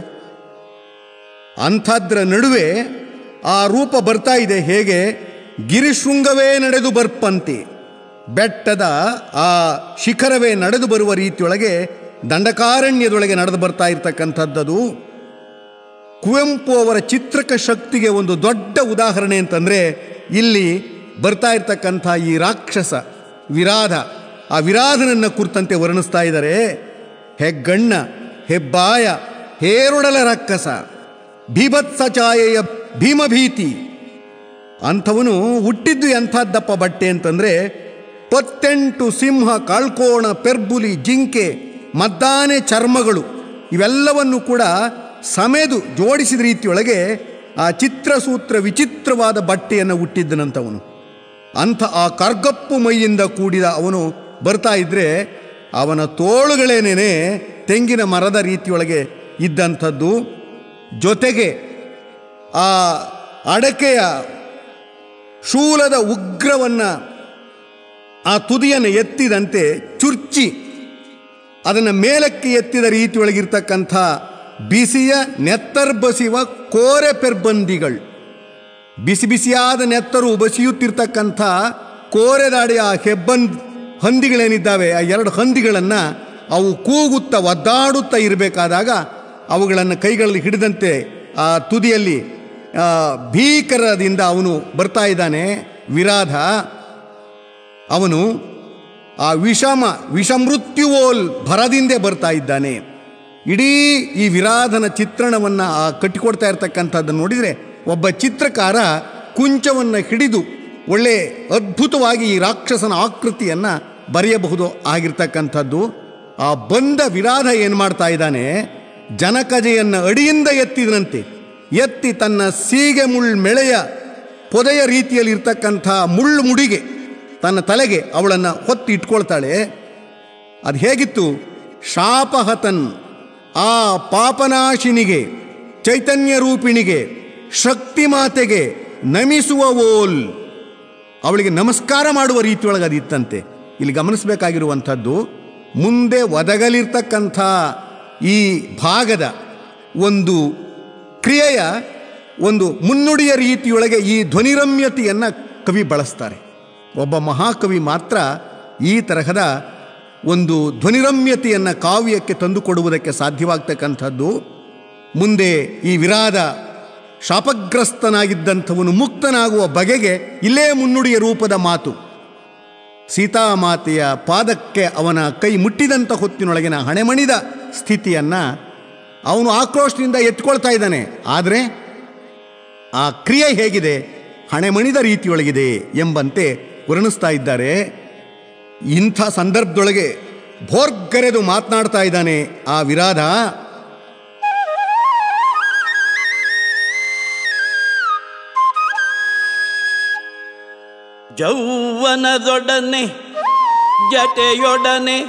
ಅಂಥದ್ರ ನಡುವೆ ಆ ರೂಪ ಬರ್ತಾ ಇದೆ ಹೇಗೆ ಗಿರಿಶೃಂಗವೇ ನಡೆದು ಬರ್ಪಂತೆ ಬೆಟ್ಟದ ಆ ಶಿಖರವೇ ನಡೆದು ಬರುವ ರೀತಿಯೊಳಗೆ ದಂಡಕಾರಣ್ಯದೊಳಗೆ ನಡೆದು ಬರ್ತಾ ಇರ್ತಕ್ಕಂಥದ್ದದು ಕುವೆಂಪು ಅವರ ಚಿತ್ರಕ ಶಕ್ತಿಗೆ ಒಂದು ದೊಡ್ಡ ಉದಾಹರಣೆ ಅಂತಂದರೆ ಇಲ್ಲಿ ಬರ್ತಾ ಇರ್ತಕ್ಕಂಥ ಈ ರಾಕ್ಷಸ ವಿರಾಧ ಆ ವಿರಾಧನನ್ನು ಕುರಿತಂತೆ ವರ್ಣಿಸ್ತಾ ಇದ್ದಾರೆ ಹೆಗ್ಗಣ್ಣ ಹೆಬ್ಬಾಯ ಹೇರುಡಲ ರಕ್ಕಸ ಭೀಭತ್ಸ ಛಾಯೆಯ ಭೀಮಭೀತಿ ಅಂಥವನು ಹುಟ್ಟಿದ್ದು ಎಂಥದ್ದಪ್ಪ ಬಟ್ಟೆ ಅಂತಂದರೆ ಪತ್ತೆಂಟು ಸಿಂಹ ಕಾಳ್ಕೋಣ ಪೆರ್ಬುಲಿ ಜಿಂಕೆ ಮದ್ದಾನೆ ಚರ್ಮಗಳು ಇವೆಲ್ಲವನ್ನು ಕೂಡ ಸಮೆದು ಜೋಡಿಸಿದ ರೀತಿಯೊಳಗೆ ಆ ಚಿತ್ರಸೂತ್ರ ವಿಚಿತ್ರವಾದ ಬಟ್ಟೆಯನ್ನು ಹುಟ್ಟಿದ್ದನಂತವನು ಅಂಥ ಆ ಕರ್ಗಪ್ಪು ಮೈಯಿಂದ ಕೂಡಿದ ಅವನು ಬರ್ತಾ ಇದ್ದರೆ ಅವನ ತೋಳುಗಳೇನೇನೆ ತೆಂಗಿನ ಮರದ ರೀತಿಯೊಳಗೆ ಇದ್ದಂಥದ್ದು ಜೊತೆಗೆ ಆ ಅಡಕೆಯ ಶೂಲದ ಉಗ್ರವನ್ನು ಆ ತುದಿಯನ್ನು ಎತ್ತಿದಂತೆ ಚುರ್ಚಿ ಅದನ್ನು ಮೇಲಕ್ಕೆ ಎತ್ತಿದ ರೀತಿಯೊಳಗಿರ್ತಕ್ಕಂಥ ಬಿಸಿಯ ನೆತ್ತರ್ಬಸಿವ ಕೋರೆ ಪೆರ್ಬಂದಿಗಳು ಬಿಸಿ ಬಿಸಿಯಾದ ನೆತ್ತರು ಬಸಿಯುತ್ತಿರ್ತಕ್ಕಂಥ ಕೋರೆದಾಡಿ ಆ ಹೆಬ್ಬಂದ್ ಹಂದಿಗಳೇನಿದ್ದಾವೆ ಆ ಎರಡು ಹಂದಿಗಳನ್ನು ಅವು ಕೂಗುತ್ತಾ ಒದ್ದಾಡುತ್ತಾ ಇರಬೇಕಾದಾಗ ಅವುಗಳನ್ನು ಕೈಗಳಲ್ಲಿ ಹಿಡಿದಂತೆ ಆ ತುದಿಯಲ್ಲಿ ಆ, ಭೀಕರದಿಂದ ಅವನು ಬರ್ತಾ ಇದ್ದಾನೆ ವಿರಾಧ ಅವನು ಆ ವಿಷಮ ವಿಷಮೃತ್ಯುವೋಲ್ ಭರದಿಂದೆ ಬರ್ತಾ ಇದ್ದಾನೆ ಇಡೀ ಈ ವಿರಾಧನ ಚಿತ್ರಣವನ್ನು ಆ ಕಟ್ಟಿಕೊಡ್ತಾ ಇರ್ತಕ್ಕಂಥದ್ದನ್ನು ನೋಡಿದರೆ ಒಬ್ಬ ಚಿತ್ರಕಾರ ಕುಂಚವನ್ನು ಹಿಡಿದು ಒಳ್ಳೆ ಅದ್ಭುತವಾಗಿ ಈ ರಾಕ್ಷಸನ ಆಕೃತಿಯನ್ನು ಬರೆಯಬಹುದು ಆಗಿರ್ತಕ್ಕಂಥದ್ದು ಆ ಬಂದ ವಿರಾಧ ಏನು ಮಾಡ್ತಾ ಇದ್ದಾನೆ ಜನಕಜೆಯನ್ನು ಅಡಿಯಿಂದ ಎತ್ತಿದನಂತೆ ಎತ್ತಿ ತನ್ನ ಸೀಗೆ ಮುಳ್ ಮೆಳೆಯ ಪೊದೆಯ ರೀತಿಯಲ್ಲಿ ಇರ್ತಕ್ಕಂಥ ಮುಳ್ಳು ಮುಡಿಗೆ ತನ್ನ ತಲೆಗೆ ಅವಳನ್ನು ಹೊತ್ತು ಇಟ್ಕೊಳ್ತಾಳೆ ಅದು ಹೇಗಿತ್ತು ಶಾಪಹತನ್ ಆ ಪಾಪನಾಶಿನಿಗೆ ಚೈತನ್ಯ ರೂಪಿಣಿಗೆ ಶಕ್ತಿ ಮಾತೆಗೆ ನಮಿಸುವ ಓಲ್ ಅವಳಿಗೆ ನಮಸ್ಕಾರ ಮಾಡುವ ರೀತಿಯೊಳಗೆ ಅದಿತ್ತಂತೆ ಇಲ್ಲಿ ಗಮನಿಸಬೇಕಾಗಿರುವಂಥದ್ದು ಮುಂದೆ ಒದಗಲಿರ್ತಕ್ಕಂಥ ಈ ಭಾಗದ ಒಂದು ಕ್ರಿಯೆಯ ಒಂದು ಮುನ್ನುಡಿಯ ರೀತಿಯೊಳಗೆ ಈ ಧ್ವನಿರಮ್ಯತೆಯನ್ನು ಕವಿ ಬಳಸ್ತಾರೆ ಒಬ್ಬ ಮಹಾಕವಿ ಮಾತ್ರ ಈ ತರಹದ ಒಂದು ಧ್ವನಿರಮ್ಯತೆಯನ್ನು ಕಾವ್ಯಕ್ಕೆ ತಂದುಕೊಡುವುದಕ್ಕೆ ಸಾಧ್ಯವಾಗ್ತಕ್ಕಂಥದ್ದು ಮುಂದೆ ಈ ವಿರಾದ ಶಾಪಗ್ರಸ್ತನಾಗಿದ್ದಂಥವನು ಮುಕ್ತನಾಗುವ ಬಗೆಗೆ ಇಲ್ಲೇ ಮುನ್ನುಡಿಯ ರೂಪದ ಮಾತು ಸೀತಾಮಾತೆಯ ಪಾದಕ್ಕೆ ಅವನ ಕೈ ಮುಟ್ಟಿದಂಥ ಹೊತ್ತಿನೊಳಗಿನ ಹಣೆಮಣಿದ ಸ್ಥಿತಿಯನ್ನು ಅವನು ಆಕ್ರೋಶದಿಂದ ಎತ್ಕೊಳ್ತಾ ಇದ್ದಾನೆ ಆದರೆ ಆ ಕ್ರಿಯೆ ಹೇಗಿದೆ ಹಣೆಮಣಿದ ರೀತಿಯೊಳಗಿದೆ ಎಂಬಂತೆ ವರ್ಣಿಸ್ತಾ ಇದ್ದಾರೆ ಇಂಥ ಸಂದರ್ಭದೊಳಗೆ ಭೋರ್ಗರೆದು ಮಾತನಾಡ್ತಾ ಇದ್ದಾನೆ ಆ ವಿರಾಧ ಜೌವನದೊಡನೆ ಜಟೆಯೊಡನೆ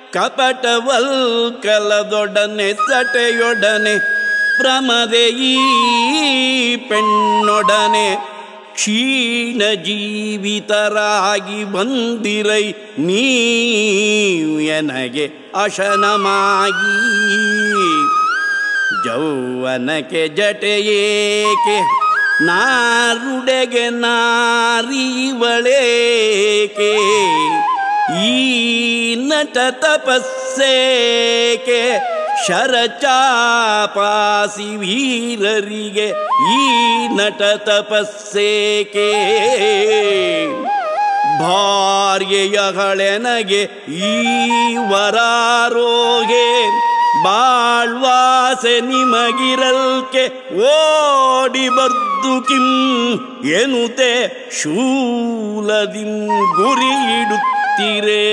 ಕಪಟವಲ್ಕಲದೊಡನೆ ಸಟೆಯೊಡನೆ ಪ್ರಮದೆ ಈ ಪೆಣ್ಣೊಡನೆ ಕ್ಷೀಣ ಜೀವಿತರಾಗಿ ಬಂದಿರೈ ನೀವು ಎನಗೆ ಅಶನಮಾಗಿ ಜೌವನಕ್ಕೆ ಜಟೆಯೇಕೆ ನಾರುಡೆಗೆ ನಾರೀವಳೇಕೆ ಈ ನಟ ತಪಸ್ಸೇಕೆ ಶರಚಾಪಾಸಿ ವೀರರಿಗೆ ಈ ನಟ ತಪಸ್ಸೇಕೆ ಭಾರ್ಯೆಯ ಹಳೆನಗೆ ಈ ವರಾರೋಗೆ ಬಾಳ್ವಾಸೆ ನಿಮಗಿರಲ್ಕೆ ಓಡಿ ಬರ್ದು ಕಿಂ ಎನುತೆ ಶೂಲದಿಂ ಗುರಿ ಇಡುತ್ತೀರೇ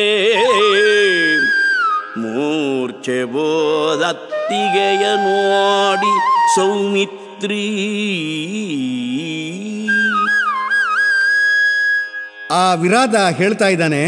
ಮೂರ್ಛೆ ಬೋದತ್ತಿಗೆಯ ನೋಡಿ ಸೌಮಿತ್ರೀ ಆ ವಿರಾಧ ಹೇಳ್ತಾ ಇದ್ದಾನೆ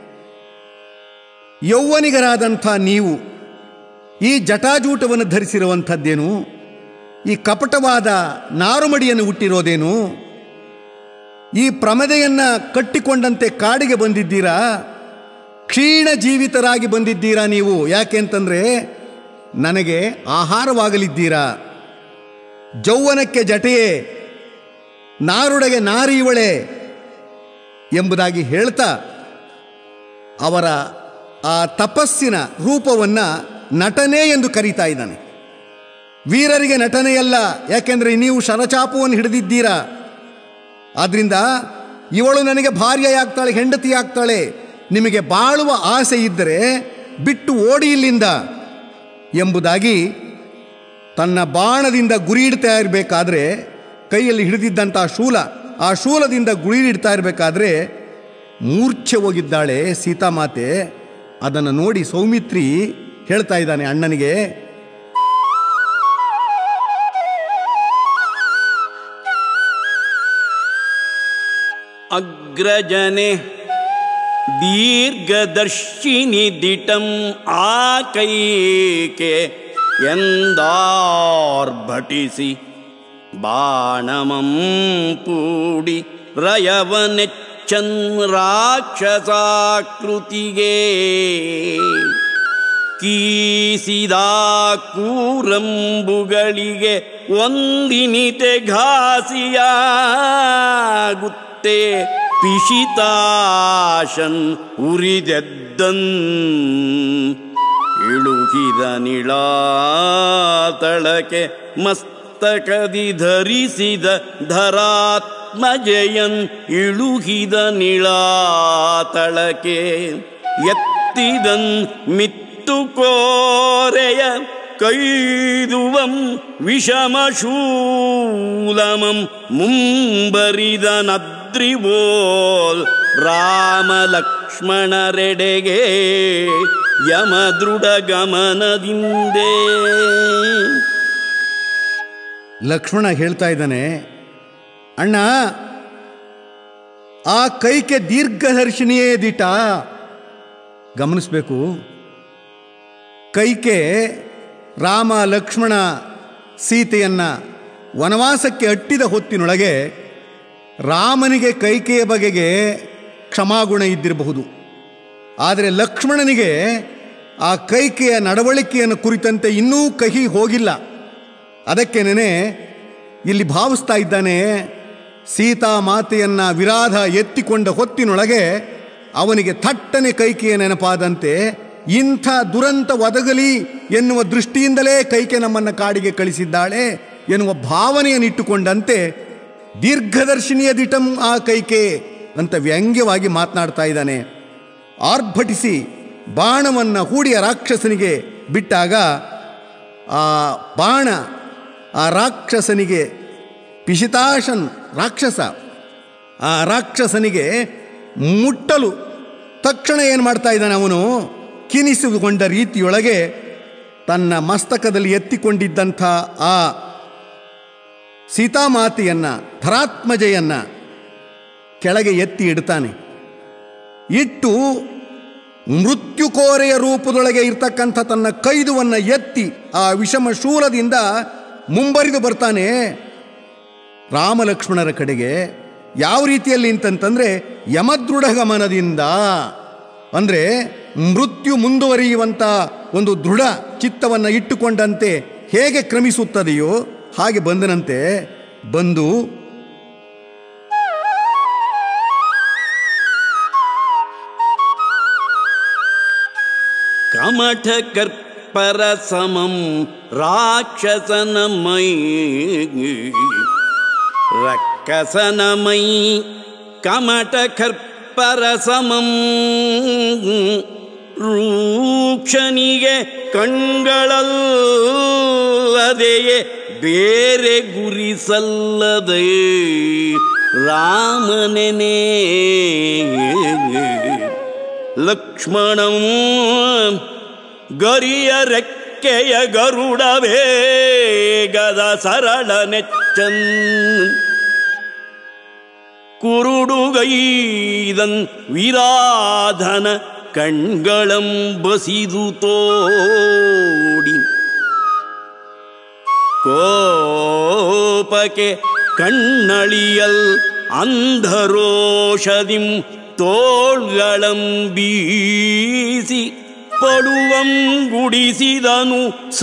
ಯೌವನಿಗರಾದಂಥ ನೀವು ಈ ಜಟಾಜೂಟವನ್ನು ಧರಿಸಿರುವಂಥದ್ದೇನು ಈ ಕಪಟವಾದ ನಾರುಮಡಿಯನ್ನು ಹುಟ್ಟಿರೋದೇನು ಈ ಪ್ರಮದೆಯನ್ನು ಕಟ್ಟಿಕೊಂಡಂತೆ ಕಾಡಿಗೆ ಬಂದಿದ್ದೀರಾ ಕ್ಷೀಣ ಜೀವಿತರಾಗಿ ಬಂದಿದ್ದೀರಾ ನೀವು ಯಾಕೆ ಅಂತಂದರೆ ನನಗೆ ಆಹಾರವಾಗಲಿದ್ದೀರಾ ಜೌವನಕ್ಕೆ ಜಟೆಯೇ ನಾರುಡೆಗೆ ನಾರೀವಳೆ ಎಂಬುದಾಗಿ ಹೇಳ್ತಾ ಅವರ ಆ ತಪಸ್ಸಿನ ರೂಪವನ್ನು ನಟನೆ ಎಂದು ಕರೀತಾ ಇದ್ದಾನೆ ವೀರರಿಗೆ ನಟನೆಯಲ್ಲ ಯಾಕೆಂದರೆ ನೀವು ಶರಚಾಪವನ್ನು ಹಿಡಿದಿದ್ದೀರಾ ಆದ್ರಿಂದ ಇವಳು ನನಗೆ ಭಾರ್ಯೆಯಾಗ್ತಾಳೆ ಹೆಂಡತಿಯಾಗ್ತಾಳೆ ನಿಮಗೆ ಬಾಳುವ ಆಸೆ ಇದ್ದರೆ ಬಿಟ್ಟು ಓಡಿ ಇಲ್ಲಿಂದ ಎಂಬುದಾಗಿ ತನ್ನ ಬಾಣದಿಂದ ಗುರಿ ಇಡ್ತಾ ಇರಬೇಕಾದ್ರೆ ಕೈಯಲ್ಲಿ ಹಿಡಿದಿದ್ದಂಥ ಶೂಲ ಆ ಶೂಲದಿಂದ ಗುರಿ ಇಡ್ತಾ ಇರಬೇಕಾದ್ರೆ ಮೂರ್ಛೆ ಹೋಗಿದ್ದಾಳೆ ಸೀತಾಮಾತೆ ಅದನ್ನು ನೋಡಿ ಸೌಮಿತ್ರಿ ಹೇಳ್ತಾ ಇದ್ದಾನೆ ಅಣ್ಣನಿಗೆ ಅಗ್ರಜನೆ ದೀರ್ಘದರ್ಶಿನಿ ದಿಟಂ ಆಕೈಕೆ ಎಂದಾರ್ಭಟಿಸಿ ಬಾಣಮಂ ಪೂಡಿ ರಯವನೆಚ್ಚನ್ ರಾಕ್ಷಸಾಕೃತಿಗೆ ಕೀಸಿದ ಕೂರಂಬುಗಳಿಗೆ ಒಂದಿನಿತೆ ಘಾಸಿಯಾಗುತ್ತೆ ಪಿಶಿತಾಶನ್ ಉರಿದೆದ್ದನ್ ಇಳುಹಿದ ನಿಳಾತಳಕೆ ಮಸ್ತ ಮಸ್ತಕದಿ ಧರಿಸಿದ ಧರಾತ್ಮಜಯನ್ ಇಳುಹಿದ ನಿಳಾತಳಕೆ ಎತ್ತಿದನ್ ಮಿತ್ತು ಕೋರೆಯ ಕೈದುವಂ ವಿಷಮಶೂಲಮಂ ಮುಂಬರಿದ ನದ್ರಿಬೋಲ್ ರಾಮ ಲಕ್ಷ್ಮಣರೆಡೆಗೆ ಯಮದೃಢ ಗಮನದಿಂದೇ ಲಕ್ಷ್ಮಣ ಹೇಳ್ತಾ ಇದ್ದಾನೆ ಅಣ್ಣ ಆ ಕೈಕೆ ದೀರ್ಘದರ್ಶಿನಿಯೇ ದಿಟ ಗಮನಿಸ್ಬೇಕು ಕೈಕೆ ರಾಮ ಲಕ್ಷ್ಮಣ ಸೀತೆಯನ್ನ ವನವಾಸಕ್ಕೆ ಅಟ್ಟಿದ ಹೊತ್ತಿನೊಳಗೆ ರಾಮನಿಗೆ ಕೈಕೆಯ ಬಗೆಗೆ ಕ್ಷಮಾಗುಣ ಇದ್ದಿರಬಹುದು ಆದರೆ ಲಕ್ಷ್ಮಣನಿಗೆ ಆ ಕೈಕೆಯ ನಡವಳಿಕೆಯನ್ನು ಕುರಿತಂತೆ ಇನ್ನೂ ಕಹಿ ಹೋಗಿಲ್ಲ ಅದಕ್ಕೇನೆ ಇಲ್ಲಿ ಭಾವಿಸ್ತಾ ಇದ್ದಾನೆ ಸೀತಾ ಮಾತೆಯನ್ನ ವಿರಾಧ ಎತ್ತಿಕೊಂಡ ಹೊತ್ತಿನೊಳಗೆ ಅವನಿಗೆ ಥಟ್ಟನೆ ಕೈಕೆಯ ನೆನಪಾದಂತೆ ಇಂಥ ದುರಂತ ಒದಗಲಿ ಎನ್ನುವ ದೃಷ್ಟಿಯಿಂದಲೇ ಕೈಕೆ ನಮ್ಮನ್ನು ಕಾಡಿಗೆ ಕಳಿಸಿದ್ದಾಳೆ ಎನ್ನುವ ಭಾವನೆಯನ್ನಿಟ್ಟುಕೊಂಡಂತೆ ದೀರ್ಘದರ್ಶಿನಿಯ ದಿಟಂ ಆ ಕೈಕೆ ಅಂತ ವ್ಯಂಗ್ಯವಾಗಿ ಮಾತನಾಡ್ತಾ ಇದ್ದಾನೆ ಆರ್ಭಟಿಸಿ ಬಾಣವನ್ನು ಹೂಡಿಯ ರಾಕ್ಷಸನಿಗೆ ಬಿಟ್ಟಾಗ ಆ ಬಾಣ ಆ ರಾಕ್ಷಸನಿಗೆ ಪಿಶಿತಾಶನ್ ರಾಕ್ಷಸ ಆ ರಾಕ್ಷಸನಿಗೆ ಮುಟ್ಟಲು ತಕ್ಷಣ ಏನು ಮಾಡ್ತಾ ಇದ್ದಾನೆ ಅವನು ಕಿನಿಸಿಕೊಂಡ ರೀತಿಯೊಳಗೆ ತನ್ನ ಮಸ್ತಕದಲ್ಲಿ ಎತ್ತಿಕೊಂಡಿದ್ದಂಥ ಆ ಸೀತಾಮಾತೆಯನ್ನ ಧರಾತ್ಮಜೆಯನ್ನ ಕೆಳಗೆ ಎತ್ತಿ ಇಡ್ತಾನೆ ಇಟ್ಟು ಮೃತ್ಯುಕೋರೆಯ ರೂಪದೊಳಗೆ ಇರ್ತಕ್ಕಂಥ ತನ್ನ ಕೈದುವನ್ನು ಎತ್ತಿ ಆ ವಿಷಮ ಶೂಲದಿಂದ ಮುಂಬರಿದು ಬರ್ತಾನೆ ರಾಮಲಕ್ಷ್ಮಣರ ಕಡೆಗೆ ಯಾವ ರೀತಿಯಲ್ಲಿ ಅಂತಂತಂದ್ರೆ ಯಮದೃಢ ಗಮನದಿಂದ ಅಂದರೆ ಮೃತ್ಯು ಮುಂದುವರಿಯುವಂಥ ಒಂದು ದೃಢ ಚಿತ್ತವನ್ನು ಇಟ್ಟುಕೊಂಡಂತೆ ಹೇಗೆ ಕ್ರಮಿಸುತ್ತದೆಯೋ ಹಾಗೆ ಬಂದನಂತೆ ಬಂದು ಕಮಠ ಕರ್ಪರ ಸಮಂ ರಾಕ್ಷಸನ ಮೈ ರಕ್ಕಸನ ಮೈ ಕಮಟ ಕರ್ಪರ ಸಮಂ ರೂಕ್ಷನಿಗೆ ಕಣ್ಗಳಲ್ಲದೆಯೇ ಬೇರೆ ಗುರಿಸಲ್ಲದೆ ರಾಮನೆನೇ ಲಕ್ಷ್ಮಣಂ ಗರಿಯ ರೆಕ್ಕೆಯ ಗರುಡ ವೇಗದ ಸರಳ ನೆಚ್ಚನ್ ಕುರುಡುಗೈದನ್ ವಿರಾಧನ ಕಣ್ಗಳಂ ಬಸಿದು ತೋಡಿ ಕೋಪಕ್ಕೆ ಕಣ್ಣಳಿಯಲ್ ಅಂಧರೋಷದಿಂ ತೋಳ್ಗಳಂ ಬೀಸಿ ಪಡುವಂ ಗುಡಿಸಿದನು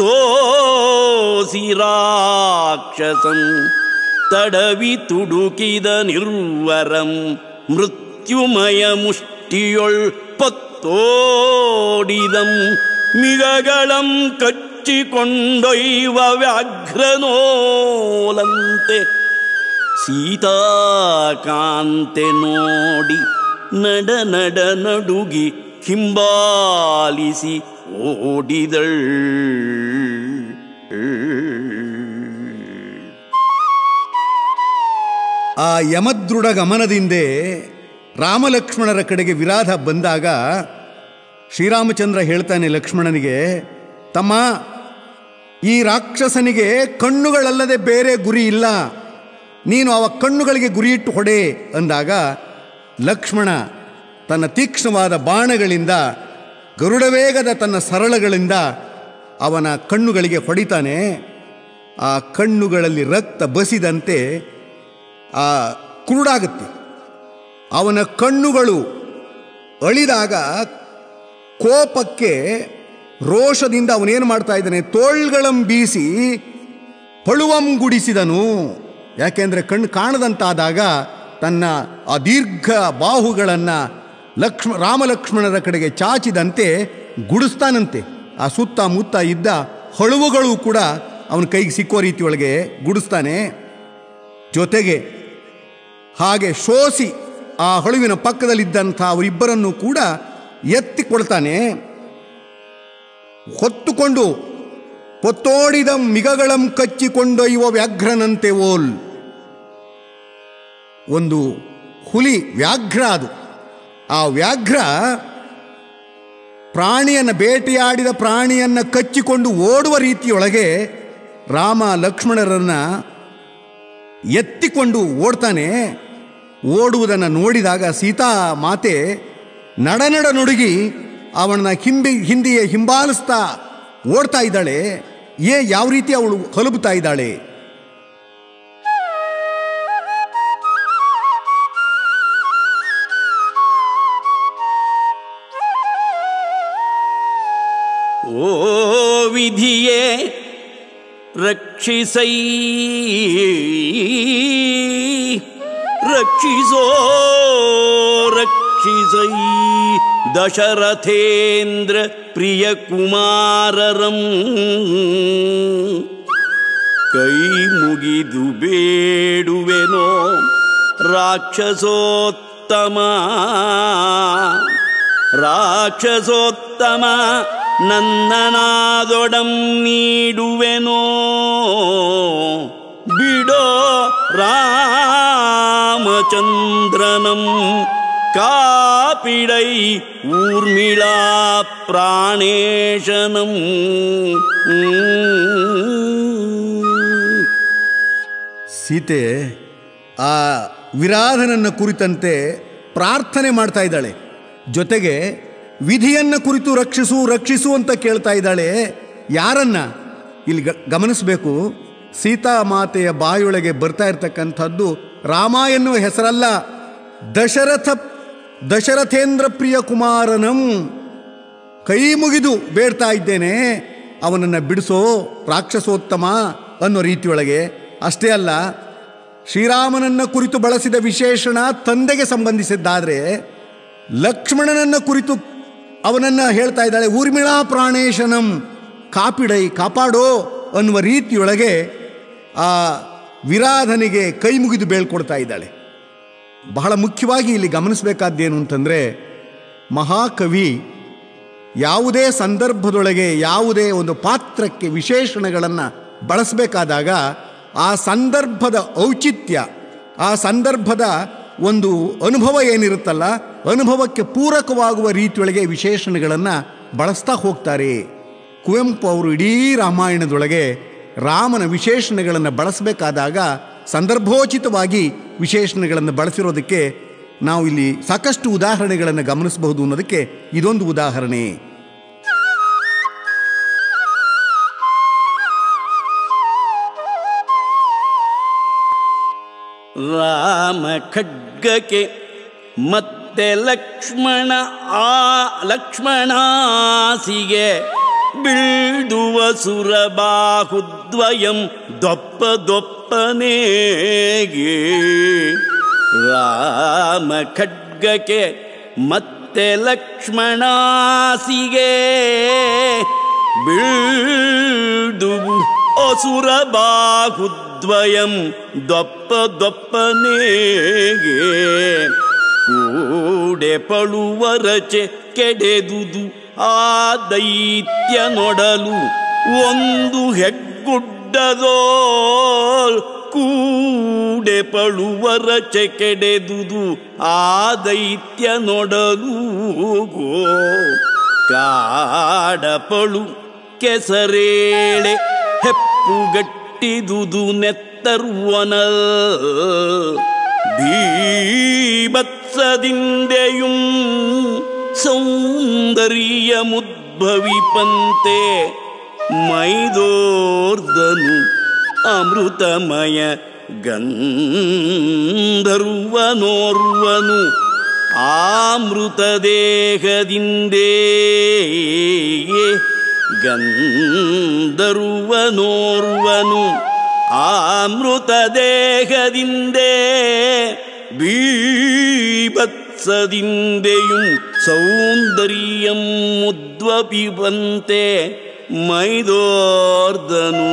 ಸೋಸಿ ರಾಕ್ಷಸಂ ತಡವಿ ತುಡುಕಿದ ನಿರ್ವರಂ ಮೃತ್ಯುಮಯ ಮುಷ್ಟಿಯೊಳ್ ಪತ್ತೋಡಿದಂ ಮಿಗಗಳಂ ಕಚ್ಚಿಕೊಂಡೊಯ್ವ ವ್ಯಾಘ್ರನೋಲಂತೆ ಸೀತಾಕಾಂತೆ ನೋಡಿ ನಡ ನಡ ನಡುಗಿ ಹಿಂಬಾಲಿಸಿ ಓಡಿದಳ್ ಆ ಯಮದೃಢ ಗಮನದಿಂದೇ ರಾಮಲಕ್ಷ್ಮಣರ ಕಡೆಗೆ ವಿರಾಧ ಬಂದಾಗ ಶ್ರೀರಾಮಚಂದ್ರ ಹೇಳ್ತಾನೆ ಲಕ್ಷ್ಮಣನಿಗೆ ತಮ್ಮ ಈ ರಾಕ್ಷಸನಿಗೆ ಕಣ್ಣುಗಳಲ್ಲದೆ ಬೇರೆ ಗುರಿ ಇಲ್ಲ ನೀನು ಅವ ಕಣ್ಣುಗಳಿಗೆ ಗುರಿಯಿಟ್ಟು ಹೊಡೆ ಅಂದಾಗ ಲಕ್ಷ್ಮಣ ತನ್ನ ತೀಕ್ಷ್ಣವಾದ ಬಾಣಗಳಿಂದ ಗರುಡವೇಗದ ತನ್ನ ಸರಳಗಳಿಂದ ಅವನ ಕಣ್ಣುಗಳಿಗೆ ಹೊಡಿತಾನೆ ಆ ಕಣ್ಣುಗಳಲ್ಲಿ ರಕ್ತ ಬಸಿದಂತೆ ಆ ಕುರುಡಾಗುತ್ತೆ ಅವನ ಕಣ್ಣುಗಳು ಅಳಿದಾಗ ಕೋಪಕ್ಕೆ ರೋಷದಿಂದ ಅವನೇನು ಮಾಡ್ತಾ ಇದ್ದಾನೆ ತೋಳ್ಗಳಂ ಬೀಸಿ ಪಳುವಂ ಗುಡಿಸಿದನು ಯಾಕೆಂದರೆ ಕಣ್ಣು ಕಾಣದಂತಾದಾಗ ತನ್ನ ಆ ದೀರ್ಘ ಬಾಹುಗಳನ್ನು ಲಕ್ಷ್ಮ ರಾಮಲಕ್ಷ್ಮಣರ ಕಡೆಗೆ ಚಾಚಿದಂತೆ ಗುಡಿಸ್ತಾನಂತೆ ಆ ಸುತ್ತಮುತ್ತ ಇದ್ದ ಹಳುವುಗಳು ಕೂಡ ಅವನ ಕೈಗೆ ಸಿಕ್ಕೋ ರೀತಿಯೊಳಗೆ ಗುಡಿಸ್ತಾನೆ ಜೊತೆಗೆ ಹಾಗೆ ಶೋಸಿ ಆ ಹೊಳುವಿನ ಪಕ್ಕದಲ್ಲಿದ್ದಂಥ ಅವರಿಬ್ಬರನ್ನು ಕೂಡ ಎತ್ತಿಕೊಳ್ತಾನೆ ಹೊತ್ತುಕೊಂಡು ಹೊತ್ತೋಡಿದ ಮಿಗಗಳಂ ಕಚ್ಚಿಕೊಂಡೊಯ್ಯುವ ವ್ಯಾಘ್ರನಂತೆ ಓಲ್ ಒಂದು ಹುಲಿ ವ್ಯಾಘ್ರ ಅದು ಆ ವ್ಯಾಘ್ರ ಪ್ರಾಣಿಯನ್ನು ಬೇಟೆಯಾಡಿದ ಪ್ರಾಣಿಯನ್ನು ಕಚ್ಚಿಕೊಂಡು ಓಡುವ ರೀತಿಯೊಳಗೆ ರಾಮ ಲಕ್ಷ್ಮಣರನ್ನ ಎತ್ತಿಕೊಂಡು ಓಡ್ತಾನೆ ಓಡುವುದನ್ನು ನೋಡಿದಾಗ ಸೀತಾ ಮಾತೆ ನಡನಡ ನುಡುಗಿ ಅವನನ್ನ ಹಿಂಬಿ ಹಿಂದಿಯೇ ಹಿಂಬಾಲಿಸ್ತಾ ಓಡ್ತಾ ಇದ್ದಾಳೆ ಏ ಯಾವ ರೀತಿ ಅವಳು ಹೊಲಬುತ್ತಾ ಇದ್ದಾಳೆ ಓ ವಿಧಿಯೇ ರಕ್ಷಿಸೈ ರಕ್ಷಿಸೋ ರಕ್ಷಿಸೈ ದಶರಥೇಂದ್ರ ಪ್ರಿಯ ಕುಮಾರರಂ ಕೈ ಮುಗಿದು ಬೇಡುವೆನೋ ರಾಕ್ಷಸೋತ್ತಮ ರಾಕ್ಷಸೋತ್ತಮ ನನ್ನನಾದೊಡಂ ನೀಡುವೆನೋ ಬಿಡೋ ರಾಮಚಂದ್ರನಂ ಕಾಪಿಡೈ ಊರ್ಮಿಳಾ ಪ್ರಾಣೇಶನಂ ಸೀತೆ ಆ ವಿರಾಧನನ್ನ ಕುರಿತಂತೆ ಪ್ರಾರ್ಥನೆ ಮಾಡ್ತಾ ಇದ್ದಾಳೆ ಜೊತೆಗೆ ವಿಧಿಯನ್ನು ಕುರಿತು ರಕ್ಷಿಸು ರಕ್ಷಿಸು ಅಂತ ಕೇಳ್ತಾ ಇದ್ದಾಳೆ ಯಾರನ್ನ ಇಲ್ಲಿ ಗ- ಗಮನಿಸಬೇಕು ಸೀತಾ ಮಾತೆಯ ಬಾಯೊಳಗೆ ಬರ್ತಾ ಇರ್ತಕ್ಕಂಥದ್ದು ರಾಮ ಎನ್ನುವ ಹೆಸರಲ್ಲ ದಶರಥ ದಶರಥೇಂದ್ರ ಪ್ರಿಯ ಕುಮಾರನಂ ಕೈ ಮುಗಿದು ಬೇಡ್ತಾ ಇದ್ದೇನೆ ಅವನನ್ನು ಬಿಡಿಸೋ ರಾಕ್ಷಸೋತ್ತಮ ಅನ್ನೋ ರೀತಿಯೊಳಗೆ ಅಷ್ಟೇ ಅಲ್ಲ ಶ್ರೀರಾಮನನ್ನ ಕುರಿತು ಬಳಸಿದ ವಿಶೇಷಣ ತಂದೆಗೆ ಸಂಬಂಧಿಸಿದ್ದಾದರೆ ಲಕ್ಷ್ಮಣನನ್ನ ಕುರಿತು ಅವನನ್ನ ಹೇಳ್ತಾ ಇದ್ದಾಳೆ ಊರ್ಮಿಳಾ ಪ್ರಾಣೇಶನಂ ಕಾಪಿಡೈ ಕಾಪಾಡೋ ಅನ್ನುವ ರೀತಿಯೊಳಗೆ ಆ ವಿರಾಧನಿಗೆ ಕೈ ಮುಗಿದು ಬೇಳ್ಕೊಡ್ತಾ ಇದ್ದಾಳೆ ಬಹಳ ಮುಖ್ಯವಾಗಿ ಇಲ್ಲಿ ಗಮನಿಸಬೇಕಾದ್ದೇನು ಅಂತಂದರೆ ಮಹಾಕವಿ ಯಾವುದೇ ಸಂದರ್ಭದೊಳಗೆ ಯಾವುದೇ ಒಂದು ಪಾತ್ರಕ್ಕೆ ವಿಶೇಷಣಗಳನ್ನು ಬಳಸಬೇಕಾದಾಗ ಆ ಸಂದರ್ಭದ ಔಚಿತ್ಯ ಆ ಸಂದರ್ಭದ ಒಂದು ಅನುಭವ ಏನಿರುತ್ತಲ್ಲ ಅನುಭವಕ್ಕೆ ಪೂರಕವಾಗುವ ರೀತಿಯೊಳಗೆ ವಿಶೇಷಣಗಳನ್ನು ಬಳಸ್ತಾ ಹೋಗ್ತಾರೆ ಕುವೆಂಪು ಅವರು ಇಡೀ ರಾಮಾಯಣದೊಳಗೆ ರಾಮನ ವಿಶೇಷಣಗಳನ್ನು ಬಳಸಬೇಕಾದಾಗ ಸಂದರ್ಭೋಚಿತವಾಗಿ ವಿಶೇಷಣಗಳನ್ನು ಬಳಸಿರೋದಕ್ಕೆ ನಾವು ಇಲ್ಲಿ ಸಾಕಷ್ಟು ಉದಾಹರಣೆಗಳನ್ನು ಗಮನಿಸಬಹುದು ಅನ್ನೋದಕ್ಕೆ ಇದೊಂದು ಉದಾಹರಣೆ ರಾಮ ಖಡ್ಗಕ್ಕೆ ಮತ್ತೆ ಲಕ್ಷ್ಮಣ ಆ ಲಕ್ಷ್ಮಣಾಸಿಗೆ ಬೀಳುವ ಸುರಬಾಹುದ್ವಯಂ ದೊಪ್ಪ ದೊಪ್ಪನೇಗೆ ರಾಮ ಖಡ್ಗಕ್ಕೆ ಮತ್ತೆ ಲಕ್ಷ್ಮಣಾಸಿಗೆ ಬೀಳ್ದುವು ಅಸುರ ಬಾಹುದ್ವಯಂ ದೊಪ್ಪ ದೊಪ್ಪನೇಗೆ ಕೂಡೆ ಪಳುವರಚೆ ಕೆಡೆದುದು ಆ ದೈತ್ಯ ನೊಡಲು ಒಂದು ಹೆಗ್ಗುಡ್ಡದೋ ಕೂಡೆ ಪಳುವರಚೆ ಕೆಡೆದುದು ಆ ದೈತ್ಯ ನೊಡಲು ಕಾಡಪಳು ಕೆಸರೇಳೆ ಹೆಪ್ಪುಗಟ್ಟಿದುದು ನೆತ್ತರುವನಲ್ ಭೀಭತ್ಸದಿಂದೆಯುಂ ಸೌಂದರ್ಯ ಮುದ್ಭವಿಪಂತೆ ಮೈದೋರ್ದನು ಅಮೃತಮಯ ಗಂಧರ್ವನೋರ್ವನು ಆಮೃತ ದೇಹದಿಂದೇ ಗಂಧರ್ವನೋರ್ವನು ಆಮೃತ ದೇಹದಿಂದೇ ಬೀಭತ್ಸದಿಂದೆಯುಂ ಸೌಂದರ್ಯಂ ಮುದ್ವಪಿಬಂತೆ ಮೈದೋರ್ದನು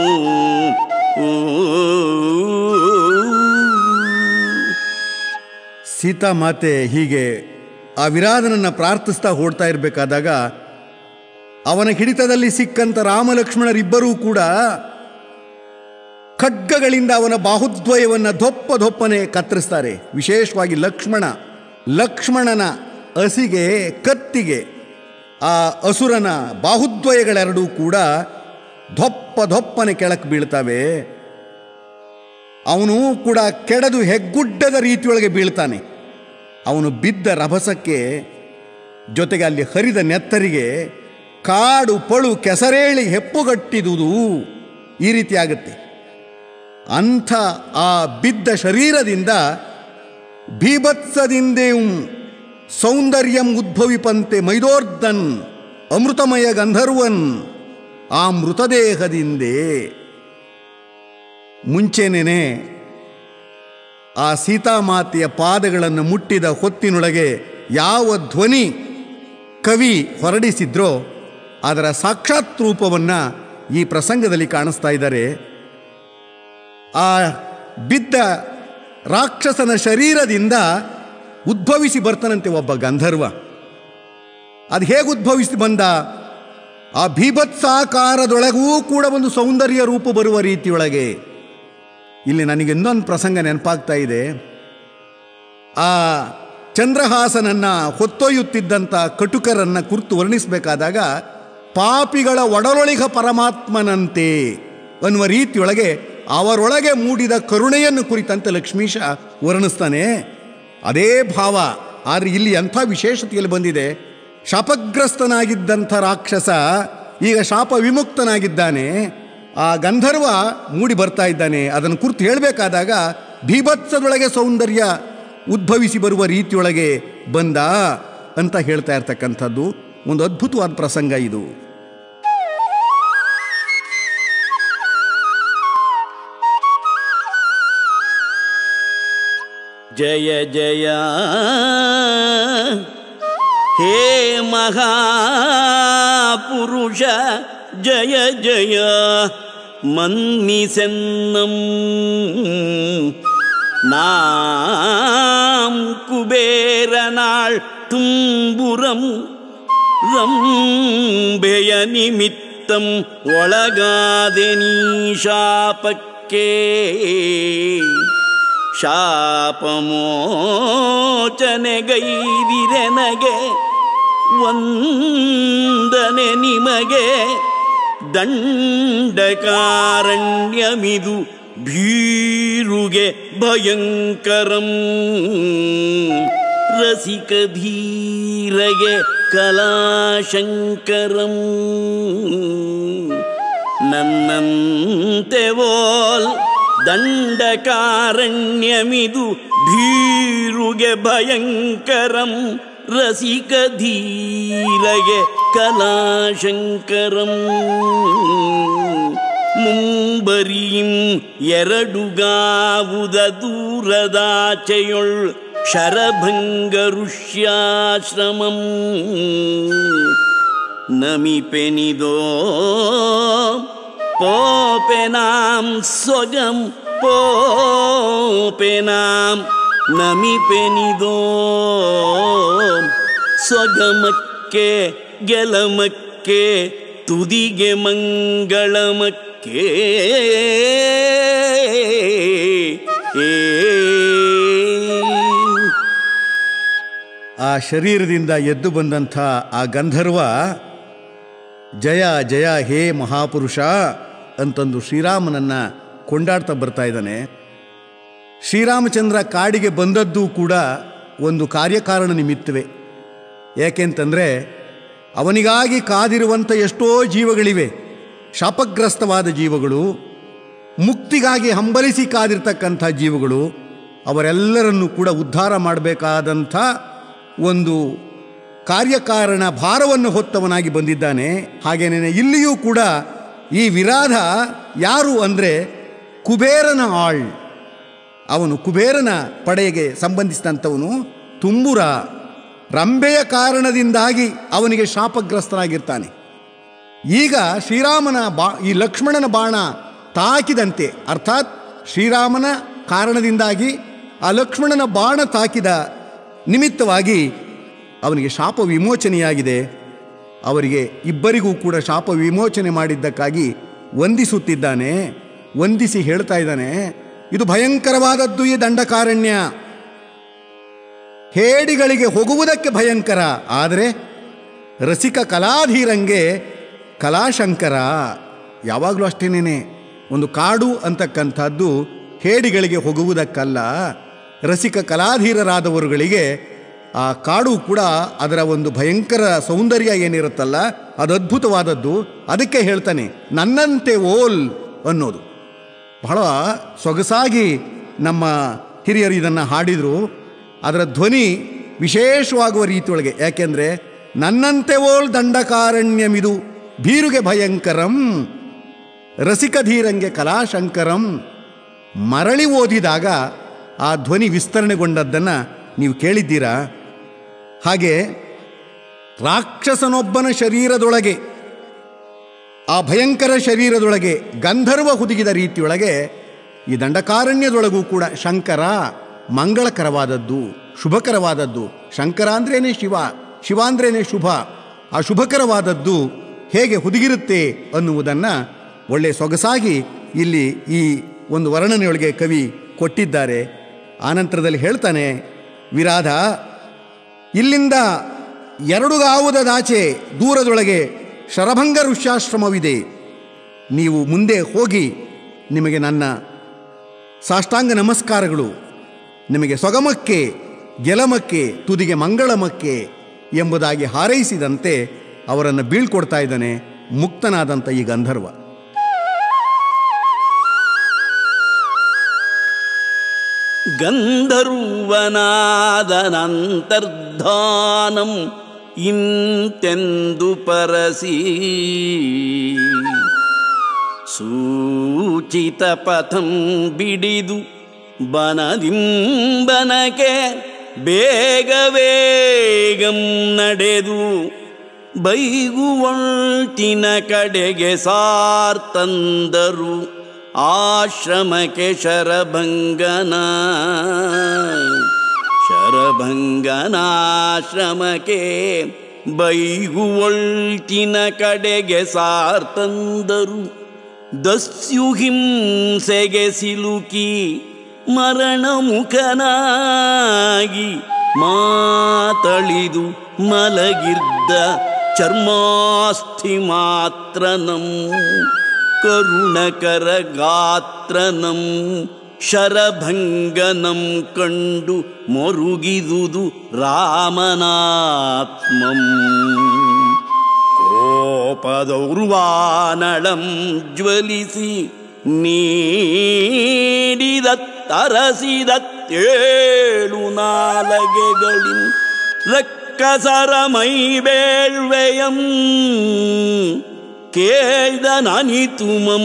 ಸೀತಾಮಾತೆ ಹೀಗೆ ಆ ವಿರಾಧನನ್ನ ಪ್ರಾರ್ಥಿಸ್ತಾ ಓಡ್ತಾ ಇರಬೇಕಾದಾಗ ಅವನ ಹಿಡಿತದಲ್ಲಿ ಸಿಕ್ಕಂತ ರಾಮಲಕ್ಷ್ಮಣರಿಬ್ಬರೂ ಕೂಡ ಖಡ್ಗಗಳಿಂದ ಅವನ ಬಾಹುದ್ವಯವನ್ನ ದೊಪ್ಪ ದೊಪ್ಪನೆ ಕತ್ತರಿಸ್ತಾರೆ ವಿಶೇಷವಾಗಿ ಲಕ್ಷ್ಮಣ ಲಕ್ಷ್ಮಣನ ಅಸಿಗೆ ಕತ್ತಿಗೆ ಆ ಅಸುರನ ಬಾಹುದ್ವಯಗಳೆರಡೂ ಕೂಡ ದೊಪ್ಪ ದೊಪ್ಪನೆ ಕೆಳಕ್ಕೆ ಬೀಳ್ತವೆ ಅವನು ಕೂಡ ಕೆಡದು ಹೆಗ್ಗುಡ್ಡದ ರೀತಿಯೊಳಗೆ ಬೀಳ್ತಾನೆ ಅವನು ಬಿದ್ದ ರಭಸಕ್ಕೆ ಜೊತೆಗೆ ಅಲ್ಲಿ ಹರಿದ ನೆತ್ತರಿಗೆ ಕಾಡು ಪಳು ಕೆಸರೇಳಿ ಹೆಪ್ಪುಗಟ್ಟಿದುದು ಈ ರೀತಿ ಆಗುತ್ತೆ ಅಂಥ ಆ ಬಿದ್ದ ಶರೀರದಿಂದ ಭೀಭತ್ಸದಿಂದೇಂ ಸೌಂದರ್ಯಂ ಉದ್ಭವಿಪಂತೆ ಮೈದೋರ್ಧನ್ ಅಮೃತಮಯ ಗಂಧರ್ವನ್ ಆ ಮೃತದೇಹದಿಂದೇ ಮುಂಚೆನೇ ಆ ಸೀತಾಮಾತೆಯ ಪಾದಗಳನ್ನು ಮುಟ್ಟಿದ ಹೊತ್ತಿನೊಳಗೆ ಯಾವ ಧ್ವನಿ ಕವಿ ಹೊರಡಿಸಿದ್ರೋ ಅದರ ಸಾಕ್ಷಾತ್ ರೂಪವನ್ನು ಈ ಪ್ರಸಂಗದಲ್ಲಿ ಕಾಣಿಸ್ತಾ ಇದ್ದಾರೆ ಆ ಬಿದ್ದ ರಾಕ್ಷಸನ ಶರೀರದಿಂದ ಉದ್ಭವಿಸಿ ಬರ್ತಾನಂತೆ ಒಬ್ಬ ಗಂಧರ್ವ ಅದು ಹೇಗೆ ಉದ್ಭವಿಸಿ ಬಂದ ಆ ಭೀಭತ್ಸಾಕಾರದೊಳಗೂ ಕೂಡ ಒಂದು ಸೌಂದರ್ಯ ರೂಪ ಬರುವ ರೀತಿಯೊಳಗೆ ಇಲ್ಲಿ ನನಗೆ ಇನ್ನೊಂದು ಪ್ರಸಂಗ ನೆನಪಾಗ್ತಾ ಇದೆ ಆ ಚಂದ್ರಹಾಸನನ್ನ ಹೊತ್ತೊಯ್ಯುತ್ತಿದ್ದಂಥ ಕಟುಕರನ್ನ ಕುರಿತು ವರ್ಣಿಸಬೇಕಾದಾಗ ಪಾಪಿಗಳ ಒಡಲೊಳಿಗ ಪರಮಾತ್ಮನಂತೆ ಅನ್ನುವ ರೀತಿಯೊಳಗೆ ಅವರೊಳಗೆ ಮೂಡಿದ ಕರುಣೆಯನ್ನು ಕುರಿತಂತೆ ಲಕ್ಷ್ಮೀಶ ವರ್ಣಿಸ್ತಾನೆ ಅದೇ ಭಾವ ಆದರೆ ಇಲ್ಲಿ ಅಂಥ ವಿಶೇಷತೆಯಲ್ಲಿ ಬಂದಿದೆ ಶಾಪಗ್ರಸ್ತನಾಗಿದ್ದಂಥ ರಾಕ್ಷಸ ಈಗ ಶಾಪ ವಿಮುಕ್ತನಾಗಿದ್ದಾನೆ ಆ ಗಂಧರ್ವ ಮೂಡಿ ಬರ್ತಾ ಇದ್ದಾನೆ ಅದನ್ನು ಕುರಿತು ಹೇಳಬೇಕಾದಾಗ ಭೀಭತ್ಸದೊಳಗೆ ಸೌಂದರ್ಯ ಉದ್ಭವಿಸಿ ಬರುವ ರೀತಿಯೊಳಗೆ ಬಂದ ಅಂತ ಹೇಳ್ತಾ ಇರ್ತಕ್ಕಂಥದ್ದು ಒಂದು ಅದ್ಭುತವಾದ ಪ್ರಸಂಗ ಇದು ಜಯ ಜಯ ಹೇ ಮಹಾಪುರುಷ ಜಯ ಜಯ மன்னிசென்னம் நாம் குபேரனாள் தும்புரம் ರಂಬೆಯ ನಿಮಿತ್ತಂ ಒಳಗಾದೆ ನೀ ಶಾಪಕ್ಕೆ ಶಾಪಮೋಚನೆಗೈದಿರೆನಗೆ ವಂದನೆ ನಿಮಗೆ ದಂಡಕಾರಣ್ಯಮಿದು ಭೀರುಗೆ ಭಯಂಕರಂ ರಸಿಕ ಧೀರಗೆ ಕಲಾಶಂಕರಂ ನನ್ನಂತೆ ವೋಲ್ ದಂಡಕಾರಣ್ಯಮಿದು ಭೀರುಗೆ ಭಯಂಕರಂ ರಸಿಕ ಧೀರಗೆ ಕಲಾಶಂಕರಂ ಮುಂಬರಿയും ಎರಡುಗಾವುದ ದೂರದಾಚೆಯೊಳ್ ಶರಭಂಗಋಷ್ಯಾಶ್ರಮಂ ನಮಿಪೆನಿದೋ ಪೋಪೆನಾಂ ಸ್ವಗಂ ಪೋಪೆನಾಂ ನಮಿಪೆನಿದೋ ಸ್ವಗಮಕ್ಕೆ ಗೆಲಮಕ್ಕೆ ತುದಿಗೆ ಮಂಗಳಮಕ್ಕೆ ಆ ಶರೀರದಿಂದ ಎದ್ದು ಬಂದಂಥ ಆ ಗಂಧರ್ವ ಜಯ ಜಯ ಹೇ ಮಹಾಪುರುಷ ಅಂತಂದು ಶ್ರೀರಾಮನನ್ನ ಕೊಂಡಾಡ್ತಾ ಬರ್ತಾ ಇದ್ದಾನೆ ಶ್ರೀರಾಮಚಂದ್ರ ಕಾಡಿಗೆ ಬಂದದ್ದು ಕೂಡ ಒಂದು ಕಾರ್ಯಕಾರಣ ನಿಮಿತ್ತವೇ ಏಕೆಂತಂದರೆ ಅವನಿಗಾಗಿ ಕಾದಿರುವಂಥ ಎಷ್ಟೋ ಜೀವಗಳಿವೆ ಶಾಪಗ್ರಸ್ತವಾದ ಜೀವಗಳು ಮುಕ್ತಿಗಾಗಿ ಹಂಬಲಿಸಿ ಕಾದಿರ್ತಕ್ಕಂಥ ಜೀವಗಳು ಅವರೆಲ್ಲರನ್ನೂ ಕೂಡ ಉದ್ಧಾರ ಮಾಡಬೇಕಾದಂಥ ಒಂದು ಕಾರ್ಯಕಾರಣ ಭಾರವನ್ನು ಹೊತ್ತವನಾಗಿ ಬಂದಿದ್ದಾನೆ ಹಾಗೇನೇ ಇಲ್ಲಿಯೂ ಕೂಡ ಈ ವಿರಾಧ ಯಾರು ಅಂದರೆ ಕುಬೇರನ ಆಳ್ ಅವನು ಕುಬೇರನ ಪಡೆಗೆ ಸಂಬಂಧಿಸಿದಂಥವನು ತುಂಬುರ ರಂಬೆಯ ಕಾರಣದಿಂದಾಗಿ ಅವನಿಗೆ ಶಾಪಗ್ರಸ್ತನಾಗಿರ್ತಾನೆ ಈಗ ಶ್ರೀರಾಮನ ಬಾ ಈ ಲಕ್ಷ್ಮಣನ ಬಾಣ ತಾಕಿದಂತೆ ಅರ್ಥಾತ್ ಶ್ರೀರಾಮನ ಕಾರಣದಿಂದಾಗಿ ಆ ಲಕ್ಷ್ಮಣನ ಬಾಣ ತಾಕಿದ ನಿಮಿತ್ತವಾಗಿ ಅವನಿಗೆ ಶಾಪ ವಿಮೋಚನೆಯಾಗಿದೆ ಅವರಿಗೆ ಇಬ್ಬರಿಗೂ ಕೂಡ ಶಾಪ ವಿಮೋಚನೆ ಮಾಡಿದ್ದಕ್ಕಾಗಿ ವಂದಿಸುತ್ತಿದ್ದಾನೆ ವಂದಿಸಿ ಹೇಳ್ತಾ ಇದ್ದಾನೆ ಇದು ಭಯಂಕರವಾದದ್ದು ಈ ದಂಡಕಾರಣ್ಯ ಹೇಡಿಗಳಿಗೆ ಹೋಗುವುದಕ್ಕೆ ಭಯಂಕರ ಆದರೆ ರಸಿಕ ಕಲಾಧೀರಂಗೆ ಕಲಾಶಂಕರ ಯಾವಾಗಲೂ ಅಷ್ಟೇನೇನೆ ಒಂದು ಕಾಡು ಅಂತಕ್ಕಂಥದ್ದು ಹೇಡಿಗಳಿಗೆ ಹೋಗುವುದಕ್ಕಲ್ಲ ರಸಿಕ ಕಲಾಧೀರರಾದವರುಗಳಿಗೆ ಆ ಕಾಡು ಕೂಡ ಅದರ ಒಂದು ಭಯಂಕರ ಸೌಂದರ್ಯ ಏನಿರುತ್ತಲ್ಲ ಅದು ಅದ್ಭುತವಾದದ್ದು ಅದಕ್ಕೆ ಹೇಳ್ತಾನೆ ನನ್ನಂತೆ ಓಲ್ ಅನ್ನೋದು ಬಹಳ ಸೊಗಸಾಗಿ ನಮ್ಮ ಹಿರಿಯರು ಇದನ್ನು ಹಾಡಿದರು ಅದರ ಧ್ವನಿ ವಿಶೇಷವಾಗುವ ರೀತಿಯೊಳಗೆ ಯಾಕೆಂದರೆ ನನ್ನಂತೆ ಓಲ್ ದಂಡಕಾರಣ್ಯಮಿದು ಭೀರುಗೆ ಭಯಂಕರಂ ರಸಿಕಧೀರಂಗೆ ಕಲಾಶಂಕರಂ ಮರಳಿ ಓದಿದಾಗ ಆ ಧ್ವನಿ ವಿಸ್ತರಣೆಗೊಂಡದ್ದನ್ನು ನೀವು ಕೇಳಿದ್ದೀರಾ ಹಾಗೆ ರಾಕ್ಷಸನೊಬ್ಬನ ಶರೀರದೊಳಗೆ ಆ ಭಯಂಕರ ಶರೀರದೊಳಗೆ ಗಂಧರ್ವ ಹುದುಗಿದ ರೀತಿಯೊಳಗೆ ಈ ದಂಡಕಾರಣ್ಯದೊಳಗೂ ಕೂಡ ಶಂಕರ ಮಂಗಳಕರವಾದದ್ದು ಶುಭಕರವಾದದ್ದು ಶಂಕರ ಅಂದ್ರೇನೆ ಶಿವ ಶಿವ ಅಂದ್ರೇನೆ ಶುಭ ಆ ಶುಭಕರವಾದದ್ದು ಹೇಗೆ ಹುದುಗಿರುತ್ತೆ ಅನ್ನುವುದನ್ನು ಒಳ್ಳೆ ಸೊಗಸಾಗಿ ಇಲ್ಲಿ ಈ ಒಂದು ವರ್ಣನೆಯೊಳಗೆ ಕವಿ ಕೊಟ್ಟಿದ್ದಾರೆ ಆನಂತರದಲ್ಲಿ ಹೇಳ್ತಾನೆ ವಿರಾಧ ಇಲ್ಲಿಂದ ಎರಡು ಗಾವುದದಾಚೆ ದೂರದೊಳಗೆ ಶರಭಂಗ ಋಷ್ಯಾಶ್ರಮವಿದೆ ನೀವು ಮುಂದೆ ಹೋಗಿ ನಿಮಗೆ ನನ್ನ ಸಾಷ್ಟಾಂಗ ನಮಸ್ಕಾರಗಳು ನಿಮಗೆ ಸೊಗಮಕ್ಕೆ ಗೆಲಮಕ್ಕೆ ತುದಿಗೆ ಮಂಗಳಮಕ್ಕೆ ಎಂಬುದಾಗಿ ಹಾರೈಸಿದಂತೆ ಅವರನ್ನು ಬೀಳ್ಕೊಡ್ತಾ ಇದ್ದಾನೆ ಮುಕ್ತನಾದಂಥ ಈ ಗಂಧರ್ವ ಗಂಧರ್ವನಾದನಂತರ್ಧಾನಂ ಇಂತೆಂದು ಪರಸಿ ಸೂಚಿತ ಪಥಂ ಬಿಡಿದು ಬನದಿಂಬನಕೆ ಬೇಗ ವೇಗಂ ನಡೆದು ಬೈಗುವಂಟಿನ ಕಡೆಗೆ ಸಾರ್ತಂದರು ಆಶ್ರಮಕ್ಕೆ ಶರಭಂಗನ ಶರಭಂಗನಾಶ್ರಮಕ್ಕೆ ಬೈಗುವೊಳ್ಟಿನ ಕಡೆಗೆ ಸಾರ್ತಂದರು ದಸ್ಯುಹಿಂಸೆಗೆ ಸಿಲುಕಿ ಮರಣ ಮುಖನಾಗಿ ಮಾತಳಿದು ಮಲಗಿದ್ದ ಚರ್ಮಾಸ್ಥಿ ಮಾತ್ರನಂ ಕರುಣಕರ ಗಾತ್ರನಂ ಶರಭಂಗನಂ ಕಂಡು ಮೊರುಗಿದುದು ರಾಮನಾತ್ಮಂ ಕೋಪದೌರ್ವಾನಳಂ ಜ್ವಲಿಸಿ ನೀಡಿದ ತರಸಿದತ್ತೇಳು ನಾಲಗೆಗಳಿಂ ರಕ್ಕಸರ ಮೈ ಬೇಳ್ವೆಯಂ ಕೇಳ್ದನನಿತುಮಂ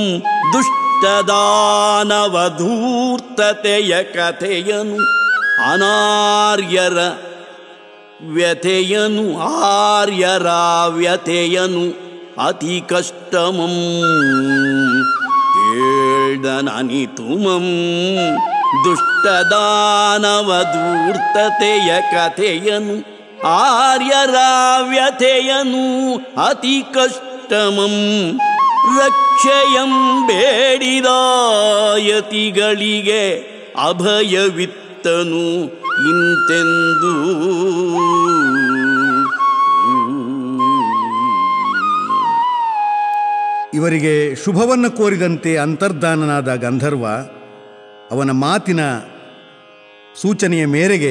ದುಷ್ಟದಾನವಧೂರ್ತತೆಯ ಕಥೆಯನು ಅನಾರ್ಯರ ವ್ಯಥೆಯನು ಆರ್ಯರ ವ್ಯಥೆಯನು ಅತಿ ಕಷ್ಟಮಂ ಕೇಳ್ದನನಿತುಮಂ ದುಷ್ಟದಾನವಧೂರ್ತತೆಯ ಕಥೆಯನು ಆರ್ಯರ ವ್ಯಥೆಯನು ಅತಿ ಕಷ್ಟಮಂ ರಕ್ಷೆಯಂ ಬೇಡಿದಾಯತಿಗಳಿಗೆ ಅಭಯವಿತ್ತನು ಇಂತೆಂದು ಇವರಿಗೆ ಶುಭವನ್ನು ಕೋರಿದಂತೆ ಅಂತರ್ಧಾನನಾದ ಗಂಧರ್ವ ಅವನ ಮಾತಿನ ಸೂಚನೆಯ ಮೇರೆಗೆ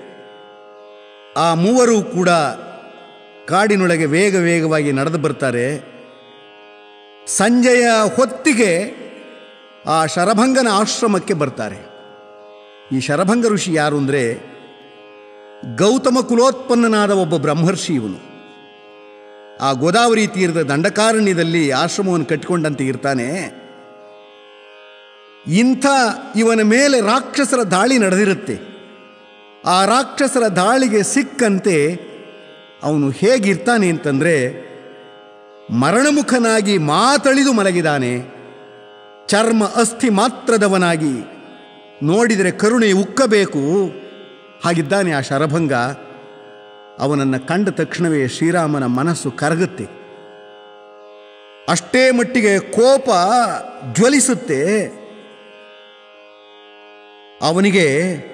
ಆ ಮೂವರು ಕೂಡ ಕಾಡಿನೊಳಗೆ ವೇಗ ವೇಗವಾಗಿ ನಡೆದು ಬರ್ತಾರೆ ಸಂಜೆಯ ಹೊತ್ತಿಗೆ ಆ ಶರಭಂಗನ ಆಶ್ರಮಕ್ಕೆ ಬರ್ತಾರೆ ಈ ಶರಭಂಗ ಋಷಿ ಯಾರು ಅಂದರೆ ಗೌತಮ ಕುಲೋತ್ಪನ್ನನಾದ ಒಬ್ಬ ಬ್ರಹ್ಮರ್ಷಿ ಇವನು ಆ ಗೋದಾವರಿ ತೀರದ ದಂಡಕಾರಣ್ಯದಲ್ಲಿ ಆಶ್ರಮವನ್ನು ಕಟ್ಟಿಕೊಂಡಂತೆ ಇರ್ತಾನೆ ಇಂಥ ಇವನ ಮೇಲೆ ರಾಕ್ಷಸರ ದಾಳಿ ನಡೆದಿರುತ್ತೆ ಆ ರಾಕ್ಷಸರ ದಾಳಿಗೆ ಸಿಕ್ಕಂತೆ ಅವನು ಹೇಗಿರ್ತಾನೆ ಅಂತಂದರೆ ಮರಣಮುಖನಾಗಿ ಮಾತಳಿದು ಮಲಗಿದಾನೆ ಚರ್ಮ ಅಸ್ಥಿ ಮಾತ್ರದವನಾಗಿ ನೋಡಿದರೆ ಕರುಣೆ ಉಕ್ಕಬೇಕು ಹಾಗಿದ್ದಾನೆ ಆ ಶರಭಂಗ ಅವನನ್ನು ಕಂಡ ತಕ್ಷಣವೇ ಶ್ರೀರಾಮನ ಮನಸ್ಸು ಕರಗುತ್ತೆ ಅಷ್ಟೇ ಮಟ್ಟಿಗೆ ಕೋಪ ಜ್ವಲಿಸುತ್ತೆ ಅವನಿಗೆ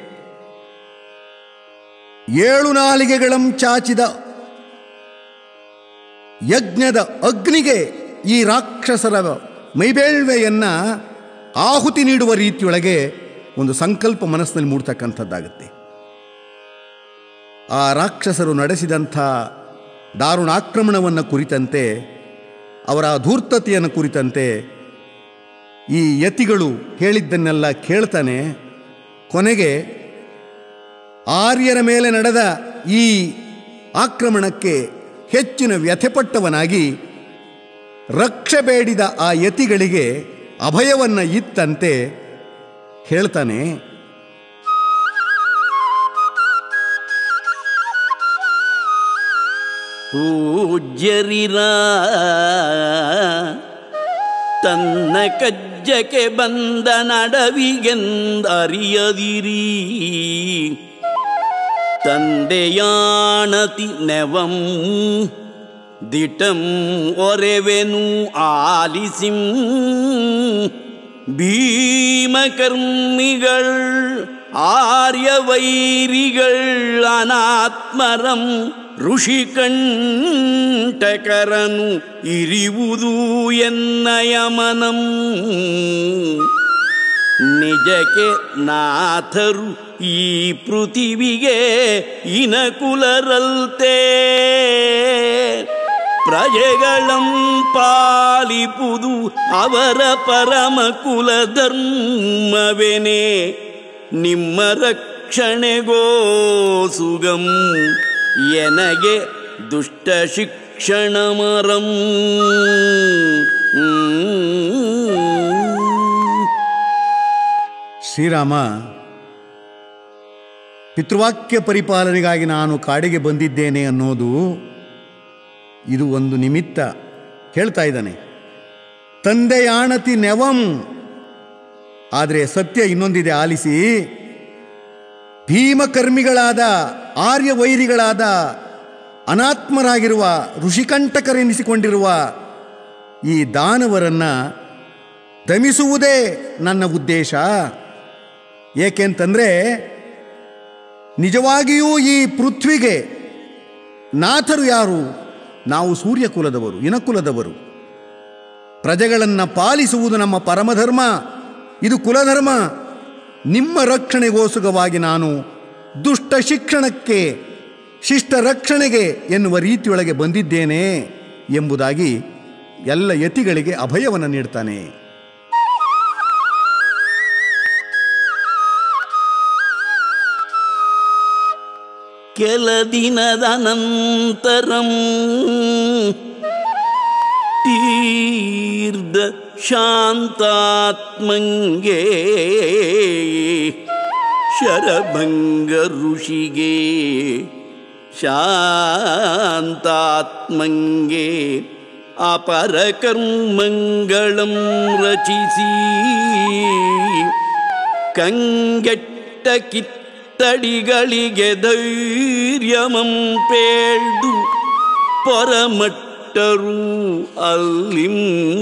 ಏಳು ನಾಲಿಗೆಗಳಂ ಚಾಚಿದ ಯಜ್ಞದ ಅಗ್ನಿಗೆ ಈ ರಾಕ್ಷಸರ ಮೈಬೇಳ್ವೆಯನ್ನ ಆಹುತಿ ನೀಡುವ ರೀತಿಯೊಳಗೆ ಒಂದು ಸಂಕಲ್ಪ ಮನಸ್ಸಿನಲ್ಲಿ ಮೂಡ್ತಕ್ಕಂಥದ್ದಾಗುತ್ತೆ ಆ ರಾಕ್ಷಸರು ನಡೆಸಿದಂಥ ದಾರುಣಾಕ್ರಮಣವನ್ನು ಕುರಿತಂತೆ ಅವರ ಧೂರ್ತತೆಯನ್ನು ಕುರಿತಂತೆ ಈ ಯತಿಗಳು ಹೇಳಿದ್ದನ್ನೆಲ್ಲ ಕೇಳ್ತಾನೆ ಕೊನೆಗೆ ಆರ್ಯರ ಮೇಲೆ ನಡೆದ ಈ ಆಕ್ರಮಣಕ್ಕೆ ಹೆಚ್ಚಿನ ವ್ಯಥೆಪಟ್ಟವನಾಗಿ ರಕ್ಷೆ ಬೇಡಿದ ಆ ಯತಿಗಳಿಗೆ ಅಭಯವನ್ನ ಇತ್ತಂತೆ ಹೇಳ್ತಾನೆ ಪೂಜ್ಯರಿರ ತನ್ನ ಕಜ್ಜಕ್ಕೆ ಬಂದ ನಡವಿಗೆಂದರಿಯದಿರಿ ತಂದೆಯಾಣತಿ ನೆವಂ ದಿಟಂ ಒರೆವೆನು ಆಲಿಸಿಂ ഭീമകർമ്മികൾ ആര്യവൈരികൾ അനാത്മരം ಋಷಿಕಂಠಕರನು ಇರಿವುದು ಎನ್ನಯಮನಂ ನಿಜಕ್ಕೆ ನಾಥರು ಈ ಪೃಥಿವಿಗೆ ಇನಕುಲರಲ್ತೆ ಪ್ರಜೆಗಳಂ ಪಾಲಿಪುದು ಅವರ ಪರಮ ಕುಲ ಧರ್ಮವೆನೆ ನಿಮ್ಮ ರಕ್ಷಣೆಗೋ ಸುಗಂ ಎನಗೆ ದುಷ್ಟ ಶಿಕ್ಷಣ ಮರಂ ಶ್ರೀರಾಮ ಪಿತೃವಾಕ್ಯ ಪರಿಪಾಲನೆಗಾಗಿ ನಾನು ಕಾಡಿಗೆ ಬಂದಿದ್ದೇನೆ ಅನ್ನೋದು ಇದು ಒಂದು ನಿಮಿತ್ತ ಹೇಳ್ತಾ ಇದ್ದಾನೆ ತಂದೆಯಾಣತಿ ನೆವಂ ಆದರೆ ಸತ್ಯ ಇನ್ನೊಂದಿದೆ ಆಲಿಸಿ ಭೀಮಕರ್ಮಿಗಳಾದ ಆರ್ಯವೈರಿಗಳಾದ ಅನಾತ್ಮರಾಗಿರುವ ಋಷಿಕಂಠಕರೆನಿಸಿಕೊಂಡಿರುವ ಈ ದಾನವರನ್ನ ದಮಿಸುವುದೇ ನನ್ನ ಉದ್ದೇಶ ಏಕೆಂತಂದರೆ ನಿಜವಾಗಿಯೂ ಈ ಪೃಥ್ವಿಗೆ ನಾಥರು ಯಾರು ನಾವು ಸೂರ್ಯಕುಲದವರು ಇನಕುಲದವರು ಪ್ರಜೆಗಳನ್ನು ಪಾಲಿಸುವುದು ನಮ್ಮ ಪರಮಧರ್ಮ ಇದು ಕುಲಧರ್ಮ ನಿಮ್ಮ ರಕ್ಷಣೆಗೋಸುಗವಾಗಿ ನಾನು ದುಷ್ಟ ಶಿಕ್ಷಣಕ್ಕೆ ಶಿಷ್ಟ ರಕ್ಷಣೆಗೆ ಎನ್ನುವ ರೀತಿಯೊಳಗೆ ಬಂದಿದ್ದೇನೆ ಎಂಬುದಾಗಿ ಎಲ್ಲ ಯತಿಗಳಿಗೆ ಅಭಯವನ್ನು ನೀಡ್ತಾನೆ ಕೆಲ ದಿನದ ನಂತರಂ ತೀರ್ಧ ಶಾಂತಾತ್ಮಂಗೆ ಶರಭಂಗ ಋಷಿಗೆ ಶಾಂತಾತ್ಮಂಗೆ ಅಪರ ಕರ್ಮಂಗಳಂ ರಚಿಸಿ ಕಂಗೆಟ್ಟ ಕಿತ್ತಡಿಗಳಿಗೆ ಧೈರ್ಯಮಂ ಪೇಳ್ದು ಪರಮಟ್ಟರು ಅಲ್ಲಿಂ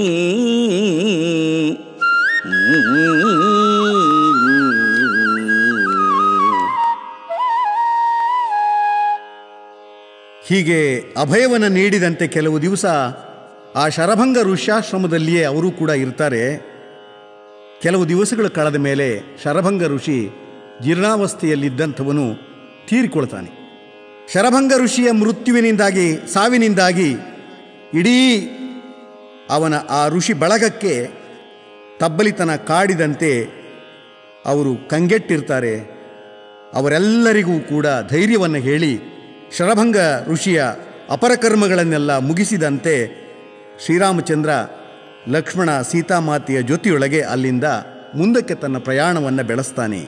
ಹೀಗೆ ಅಭಯವನ್ನು ನೀಡಿದಂತೆ ಕೆಲವು ದಿವಸ ಆ ಶರಭಂಗ ಋಷ್ಯಾಶ್ರಮದಲ್ಲಿಯೇ ಅವರು ಕೂಡ ಇರ್ತಾರೆ ಕೆಲವು ದಿವಸಗಳು ಕಳೆದ ಮೇಲೆ ಶರಭಂಗ ಋಷಿ ಜೀರ್ಣಾವಸ್ಥೆಯಲ್ಲಿದ್ದಂಥವನು ತೀರಿಕೊಳ್ತಾನೆ ಶರಭಂಗ ಋಷಿಯ ಮೃತ್ಯುವಿನಿಂದಾಗಿ ಸಾವಿನಿಂದಾಗಿ ಇಡೀ ಅವನ ಆ ಋಷಿ ಬಳಗಕ್ಕೆ ತಬ್ಬಲಿತನ ಕಾಡಿದಂತೆ ಅವರು ಕಂಗೆಟ್ಟಿರ್ತಾರೆ ಅವರೆಲ್ಲರಿಗೂ ಕೂಡ ಧೈರ್ಯವನ್ನು ಹೇಳಿ ಶರಭಂಗ ಋಷಿಯ ಅಪರಕರ್ಮಗಳನ್ನೆಲ್ಲ ಮುಗಿಸಿದಂತೆ ಶ್ರೀರಾಮಚಂದ್ರ ಲಕ್ಷ್ಮಣ ಸೀತಾಮಾತೆಯ ಜೊತೆಯೊಳಗೆ ಅಲ್ಲಿಂದ ಮುಂದಕ್ಕೆ ತನ್ನ ಪ್ರಯಾಣವನ್ನು ಬೆಳೆಸ್ತಾನೆ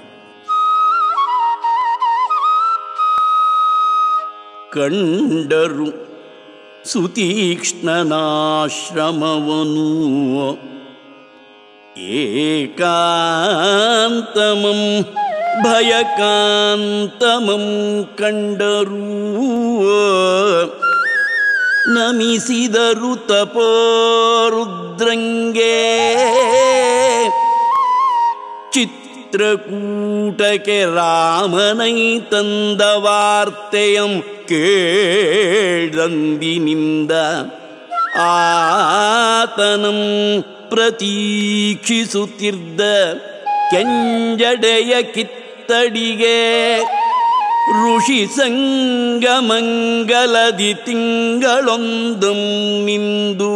ಕಂಡರು ಸುತೀಕ್ಷ್ಣನಾಶ್ರಮವನು ಏಕಾಂತಮಂ ಭಯಕಾಂತಮಂ ಕಂಡರೂ ನಮಿಸಿದರು ತಪೋರುದ್ರಂಗೆ ಚಿತ್ರಕೂಟಕ್ಕೆ ರಾಮನೈ ತಂದ ವಾರ್ತೆಯಂ ಕೇಳಂದಿನಿಂದ ಆತನಂ ಪ್ರತೀಕ್ಷಿಸುತ್ತಿದ್ದ ಕೆಂಜಡೆಯ ಕಿತ್ತಡಿಗೆ ಋಷಿ ಸಂಗಮಂಗಲದಿ ತಿಂಗಳೊಂದಂ ನಿಂದು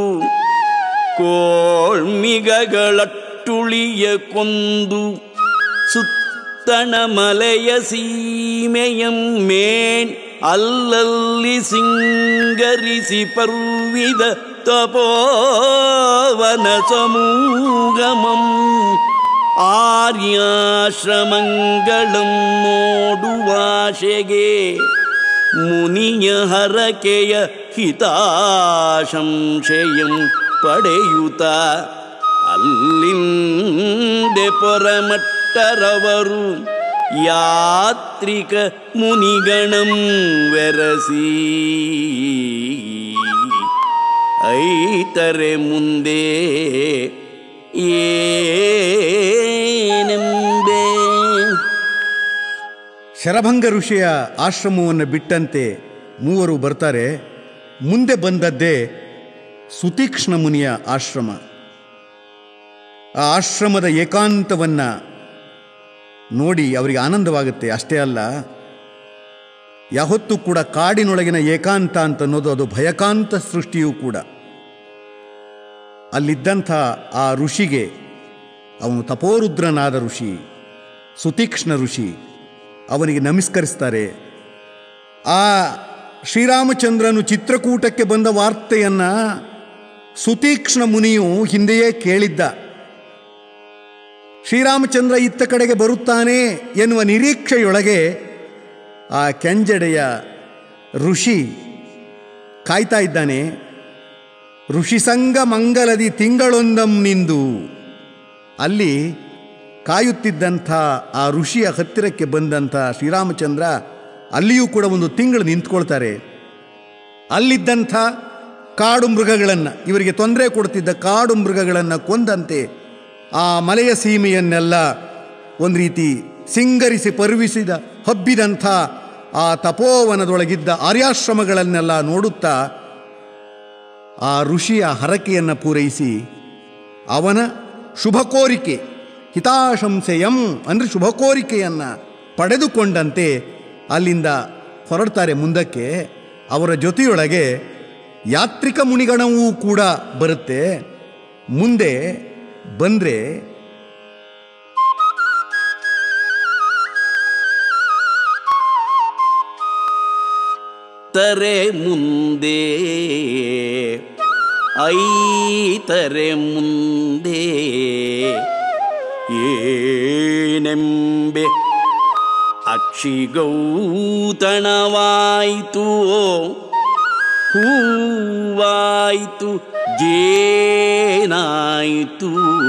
ಕೋಳ್ಮಿಗಗಳಟ್ಟುಳಿಯ ಕೊಂದು ಸುತ್ತಣ ಮಲೆಯ ಸೀಮೆಯಂ ಮೇಣ್ ಅಲ್ಲಲ್ಲಿ ಸಿಂಗರಿಸಿ ಪರ್ವಿದ ತಪೋವನ ಸಮೂಗಮಂ ಆರ್ಯಾಶ್ರಮಂಗಳಂ ನೋಡುವಾಶೆಗೆ ಮುನಿಯ ಹರಕೆಯ ಹಿತಾಶಂಶಯಂ ಪಡೆಯುತ್ತ ಅಲ್ಲಿಂದೆ ಪೊರಮಟ್ಟರವರು ಯಾತ್ರಿಕ ಮುನಿಗಣಂ ವೆರಸಿ ಐತರೆ ಮುಂದೆ ಏನೆಂಬೆ ಶರಭಂಗ ಋಷಿಯ ಆಶ್ರಮವನ್ನು ಬಿಟ್ಟಂತೆ ಮೂವರು ಬರ್ತಾರೆ ಮುಂದೆ ಬಂದದ್ದೇ ಸುತೀಕ್ಷ್ಣ ಮುನಿಯ ಆಶ್ರಮ ಆ ಆಶ್ರಮದ ಏಕಾಂತವನ್ನು ನೋಡಿ ಅವರಿಗೆ ಆನಂದವಾಗುತ್ತೆ ಅಷ್ಟೇ ಅಲ್ಲ ಯಾವತ್ತೂ ಕೂಡ ಕಾಡಿನೊಳಗಿನ ಏಕಾಂತ ಅಂತ ಅನ್ನೋದು ಅದು ಭಯಕಾಂತ ಸೃಷ್ಟಿಯೂ ಕೂಡ ಅಲ್ಲಿದ್ದಂಥ ಆ ಋಷಿಗೆ ಅವನು ತಪೋರುದ್ರನಾದ ಋಷಿ ಸುತೀಕ್ಷ್ಣ ಋಷಿ ಅವನಿಗೆ ನಮಸ್ಕರಿಸ್ತಾರೆ ಆ ಶ್ರೀರಾಮಚಂದ್ರನು ಚಿತ್ರಕೂಟಕ್ಕೆ ಬಂದ ವಾರ್ತೆಯನ್ನು ಸುತೀಕ್ಷ್ಣ ಮುನಿಯು ಹಿಂದೆಯೇ ಕೇಳಿದ್ದ ಶ್ರೀರಾಮಚಂದ್ರ ಇತ್ತ ಕಡೆಗೆ ಬರುತ್ತಾನೆ ಎನ್ನುವ ನಿರೀಕ್ಷೆಯೊಳಗೆ ಆ ಕೆಂಜಡೆಯ ಋಷಿ ಕಾಯ್ತಾ ಇದ್ದಾನೆ ಋಷಿಸಂಗ ಮಂಗಲದಿ ತಿಂಗಳೊಂದಂ ನಿಂದು ಅಲ್ಲಿ ಕಾಯುತ್ತಿದ್ದಂಥ ಆ ಋಷಿಯ ಹತ್ತಿರಕ್ಕೆ ಬಂದಂಥ ಶ್ರೀರಾಮಚಂದ್ರ ಅಲ್ಲಿಯೂ ಕೂಡ ಒಂದು ತಿಂಗಳು ನಿಂತ್ಕೊಳ್ತಾರೆ ಅಲ್ಲಿದ್ದಂಥ ಕಾಡು ಮೃಗಗಳನ್ನು ಇವರಿಗೆ ತೊಂದರೆ ಕೊಡ್ತಿದ್ದ ಕಾಡು ಮೃಗಗಳನ್ನು ಕೊಂದಂತೆ ಆ ಮಲೆಯ ಸೀಮೆಯನ್ನೆಲ್ಲ ಒಂದು ರೀತಿ ಸಿಂಗರಿಸಿ ಪರ್ವಿಸಿದ ಹಬ್ಬಿದಂಥ ಆ ತಪೋವನದೊಳಗಿದ್ದ ಆರ್ಯಾಶ್ರಮಗಳನ್ನೆಲ್ಲ ನೋಡುತ್ತಾ ಆ ಋಷಿಯ ಹರಕೆಯನ್ನು ಪೂರೈಸಿ ಅವನ ಶುಭ ಕೋರಿಕೆ ಹಿತಾಶಂಸೆಯಂ ಅಂದರೆ ಶುಭ ಕೋರಿಕೆಯನ್ನು ಪಡೆದುಕೊಂಡಂತೆ ಅಲ್ಲಿಂದ ಹೊರಡ್ತಾರೆ ಮುಂದಕ್ಕೆ ಅವರ ಜೊತೆಯೊಳಗೆ ಯಾತ್ರಿಕ ಮುನಿಗಣವೂ ಕೂಡ ಬರುತ್ತೆ ಮುಂದೆ ಬಂದರೆ ತರೆ ಮುಂದೆ ಐತರೆ ಮುಂದೆ ಏನೆಂಬೆ ಅಕ್ಷಿಗೌತಣವಾಯಿತು ಹೂವಾಯಿತು ಜೇನಾಯಿತು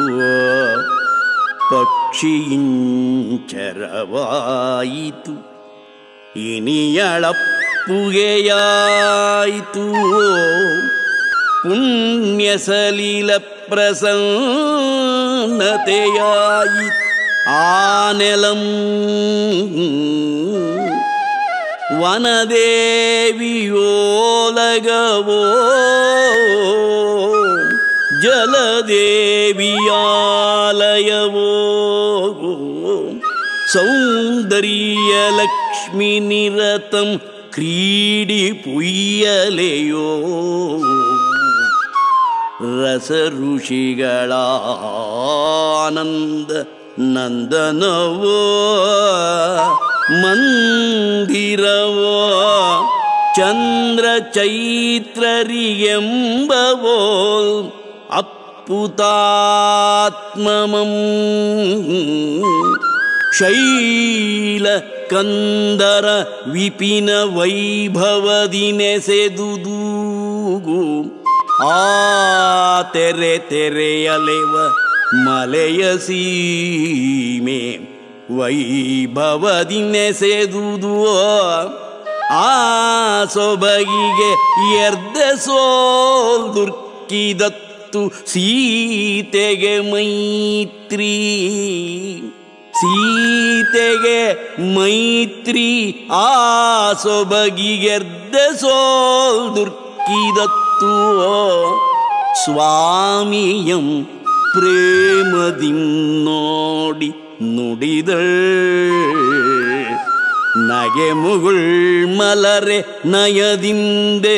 ಪಕ್ಷಿಯಿಂಚರವಾಯಿತು ಇನಿಯಳಪ್ಪುಗೆಯಾಯಿತು ಪುಣ್ಯ ಸಲೀಲ ಪ್ರಸನ್ನತೆಯಾಯಿ ಆನೆಲಂ ವನದೇವಿಯೋಲಗವೋ ಜಲದೇವಿಯಾಲಯವೋ ಸೌಂದರ್ಯ ಲಕ್ಷ್ಮಿ ನಿರತಂ ಕ್ರೀಡಿ ಪುಯ್ಯಲೆಯೋ ರಸ ಋಷಿಗಳಾನಂದ ನಂದನವೋ ಮಂದಿರವೋ ಚಂದ್ರ ಚೈತ್ರರಿಗೆಂಬವೋ ಅಪ್ಪುತಾತ್ಮಮಂ ಶೈಲ ಕಂದರ ವಿಪಿನ ವೈಭವದಿ ನೆಸೆದುದು ಕೂಗು ಆ ತೆರೆ ತೆರೆಯಲೆವ ಮಲೆಯ ಸೀಮೆ ವೈಭವದಿ ನೆಸೆದುದು ಆ ಸೊಬಗಿಗೆ ಎರ್ದ ಸೋಲ್ ದುರ್ಕಿದತ್ತು ಸೀತೆಗೆ ಮೈತ್ರಿ ಸೀತೆಗೆ ಮೈತ್ರಿ ಆ ಸೊಬಗಿಗೆರ್ದ ಸೋಲ್ ದುರ್ಕಿದತ್ತು ಸ್ವಾಮಿಯಂ ಪ್ರೇಮದಿಂ ನೋಡಿ ನುಡಿದಳ್ ನಗೆ ಮುಗುಳ್ ಮಲರೆ ನಯದಿಂದೇ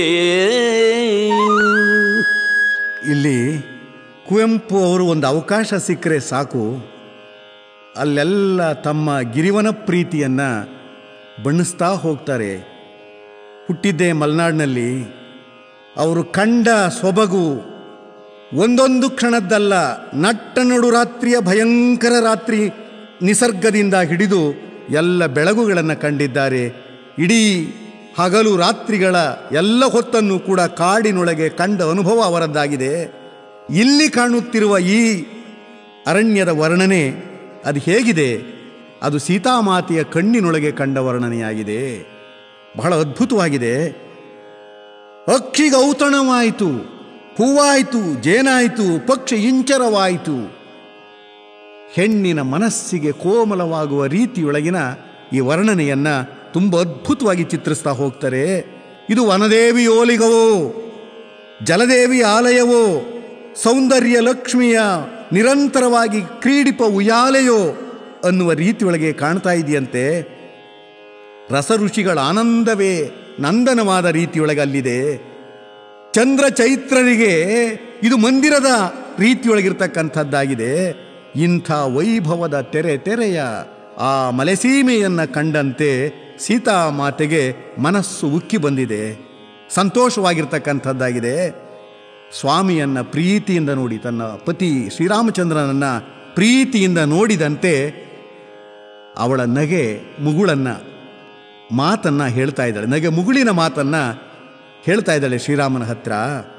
ಇಲ್ಲಿ ಕುವೆಂಪು ಅವರು ಒಂದು ಅವಕಾಶ ಸಿಕ್ಕರೆ ಸಾಕು ಅಲ್ಲೆಲ್ಲ ತಮ್ಮ ಗಿರಿವನ ಪ್ರೀತಿಯನ್ನು ಬಣ್ಣಿಸ್ತಾ ಹೋಗ್ತಾರೆ ಹುಟ್ಟಿದ್ದೇ ಮಲೆನಾಡಿನಲ್ಲಿ ಅವರು ಕಂಡ ಸೊಬಗು ಒಂದೊಂದು ಕ್ಷಣದ್ದಲ್ಲ ನಟ್ಟ ನಡು ರಾತ್ರಿಯ ಭಯಂಕರ ರಾತ್ರಿ ನಿಸರ್ಗದಿಂದ ಹಿಡಿದು ಎಲ್ಲ ಬೆಳಗುಗಳನ್ನು ಕಂಡಿದ್ದಾರೆ ಇಡೀ ಹಗಲು ರಾತ್ರಿಗಳ ಎಲ್ಲ ಹೊತ್ತನ್ನು ಕೂಡ ಕಾಡಿನೊಳಗೆ ಕಂಡ ಅನುಭವ ಅವರದ್ದಾಗಿದೆ ಇಲ್ಲಿ ಕಾಣುತ್ತಿರುವ ಈ ಅರಣ್ಯದ ವರ್ಣನೆ ಅದು ಹೇಗಿದೆ ಅದು ಸೀತಾಮಾತೆಯ ಕಣ್ಣಿನೊಳಗೆ ಕಂಡ ವರ್ಣನೆಯಾಗಿದೆ ಬಹಳ ಅದ್ಭುತವಾಗಿದೆ ಅಕ್ಷಿಗೌತಣವಾಯಿತು ಹೂವಾಯಿತು ಜೇನಾಯಿತು ಪಕ್ಷಿ ಇಂಚರವಾಯಿತು ಹೆಣ್ಣಿನ ಮನಸ್ಸಿಗೆ ಕೋಮಲವಾಗುವ ರೀತಿಯೊಳಗಿನ ಈ ವರ್ಣನೆಯನ್ನ ತುಂಬ ಅದ್ಭುತವಾಗಿ ಚಿತ್ರಿಸ್ತಾ ಹೋಗ್ತಾರೆ ಇದು ವನದೇವಿ ಓಲಿಗವೋ ಜಲದೇವಿ ಆಲಯವೋ ಸೌಂದರ್ಯ ಲಕ್ಷ್ಮಿಯ ನಿರಂತರವಾಗಿ ಕ್ರೀಡಿಪ ಉಯಾಲೆಯೋ ಅನ್ನುವ ರೀತಿಯೊಳಗೆ ಕಾಣ್ತಾ ಇದೆಯಂತೆ ರಸ ಋಷಿಗಳ ಆನಂದವೇ ನಂದನವಾದ ರೀತಿಯೊಳಗೆ ಅಲ್ಲಿದೆ ಚಂದ್ರ ಚೈತ್ರರಿಗೆ ಇದು ಮಂದಿರದ ರೀತಿಯೊಳಗಿರ್ತಕ್ಕಂಥದ್ದಾಗಿದೆ ಇಂಥ ವೈಭವದ ತೆರೆ ತೆರೆಯ ಆ ಮಲೆಸೀಮೆಯನ್ನು ಕಂಡಂತೆ ಸೀತಾಮಾತೆಗೆ ಮನಸ್ಸು ಉಕ್ಕಿ ಬಂದಿದೆ ಸಂತೋಷವಾಗಿರ್ತಕ್ಕಂಥದ್ದಾಗಿದೆ ಸ್ವಾಮಿಯನ್ನ ಪ್ರೀತಿಯಿಂದ ನೋಡಿ ತನ್ನ ಪತಿ ಶ್ರೀರಾಮಚಂದ್ರನನ್ನ ಪ್ರೀತಿಯಿಂದ ನೋಡಿದಂತೆ ಅವಳ ನಗೆ ಮುಗುಳನ್ನ ಮಾತನ್ನ ಹೇಳ್ತಾ ಇದ್ದಾಳೆ ನಗೆ ಮುಗುಳಿನ ಮಾತನ್ನ ಹೇಳ್ತಾ ಇದ್ದಾಳೆ ಶ್ರೀರಾಮನ ಹತ್ರ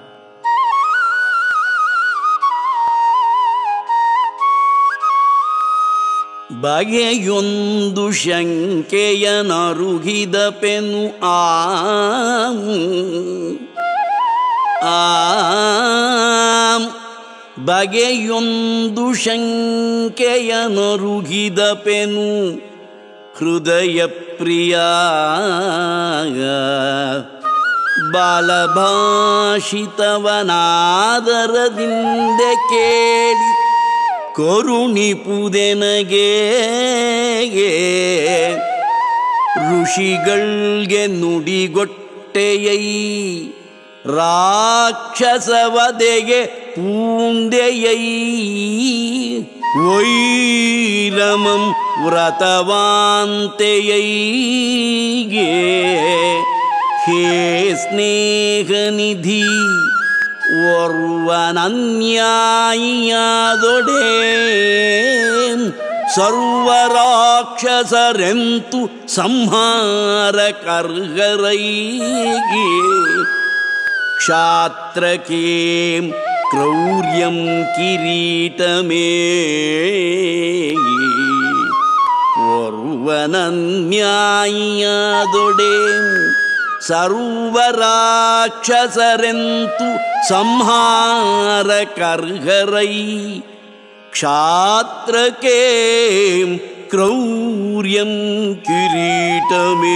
ಬಗೆಯೊಂದು ಶಂಕೆಯ ನರುಗಿದ ಪೆನು ಆ ಆಂ ಬಗೆಯೊಂದು ಶಂಕೆಯ ನರುಗಿದ ಪೆನು ಹೃದಯ ಪ್ರಿಯ ಬಾಲಭಾಷಿತವನಾದರದಿಂದ ಕೇಳಿ ಕರುಣಿಪುದೆನಗೆ ಋಷಿಗಳ್ಗೆ ನುಡಿಗೊಟ್ಟೆಯೈ ರಾಕ್ಷಸವದೆಗೆ ಪೂಂದೆಯೈ ವೈರಮಂ ವ್ರತವಾಂತೆಯೈಗೆ ಹೇ ಸ್ನೇಹನಿಧಿ ಓರ್ವನನ್ಯಾಯಿಯಾದೊಡೆ ಸರ್ವರಾಕ್ಷಸರೆಂತು ಸಂಹಾರ ಕರ್ಗರೈಗೆ ಕ್ಷಾತ್ರಕೇಂ ಕ್ರೌರ್ಯಂ ಕಿರೀಟಮೇ ಒರ್ವನನ್ಯಾಯಿಯಾದೊಡೆ ಸರ್ವರಾಕ್ಷಸರೆಂತು ಸಂಹಾರ ಕರ್ಗರೈ ಕ್ಷಾತ್ರಕ್ಕೆ ಕ್ರೌರ್ಯಂ ಕಿರೀಟಮೇ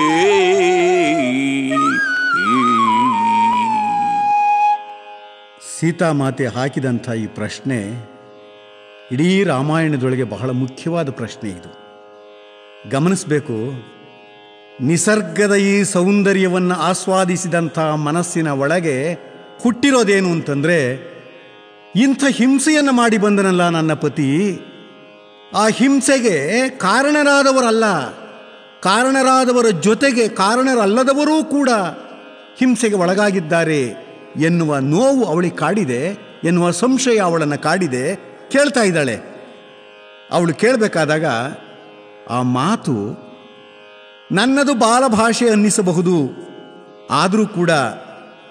ಸೀತಾಮಾತೆ ಹಾಕಿದಂಥ ಈ ಪ್ರಶ್ನೆ ಇಡೀ ರಾಮಾಯಣದೊಳಗೆ ಬಹಳ ಮುಖ್ಯವಾದ ಪ್ರಶ್ನೆ ಇದು ಗಮನಿಸಬೇಕು ನಿಸರ್ಗದ ಈ ಸೌಂದರ್ಯವನ್ನು ಆಸ್ವಾದಿಸಿದಂಥ ಮನಸ್ಸಿನ ಒಳಗೆ ಹುಟ್ಟಿರೋದೇನು ಅಂತಂದರೆ ಇಂಥ ಹಿಂಸೆಯನ್ನು ಮಾಡಿ ಬಂದನಲ್ಲ ನನ್ನ ಪತಿ ಆ ಹಿಂಸೆಗೆ ಕಾರಣರಾದವರಲ್ಲ ಕಾರಣರಾದವರ ಜೊತೆಗೆ ಕಾರಣರಲ್ಲದವರೂ ಕೂಡ ಹಿಂಸೆಗೆ ಒಳಗಾಗಿದ್ದಾರೆ ಎನ್ನುವ ನೋವು ಅವಳಿಗೆ ಕಾಡಿದೆ ಎನ್ನುವ ಸಂಶಯ ಅವಳನ್ನು ಕಾಡಿದೆ ಕೇಳ್ತಾ ಇದ್ದಾಳೆ ಅವಳು ಕೇಳಬೇಕಾದಾಗ ಆ ಮಾತು ನನ್ನದು ಬಾಲಭಾಷೆ ಅನ್ನಿಸಬಹುದು ಆದರೂ ಕೂಡ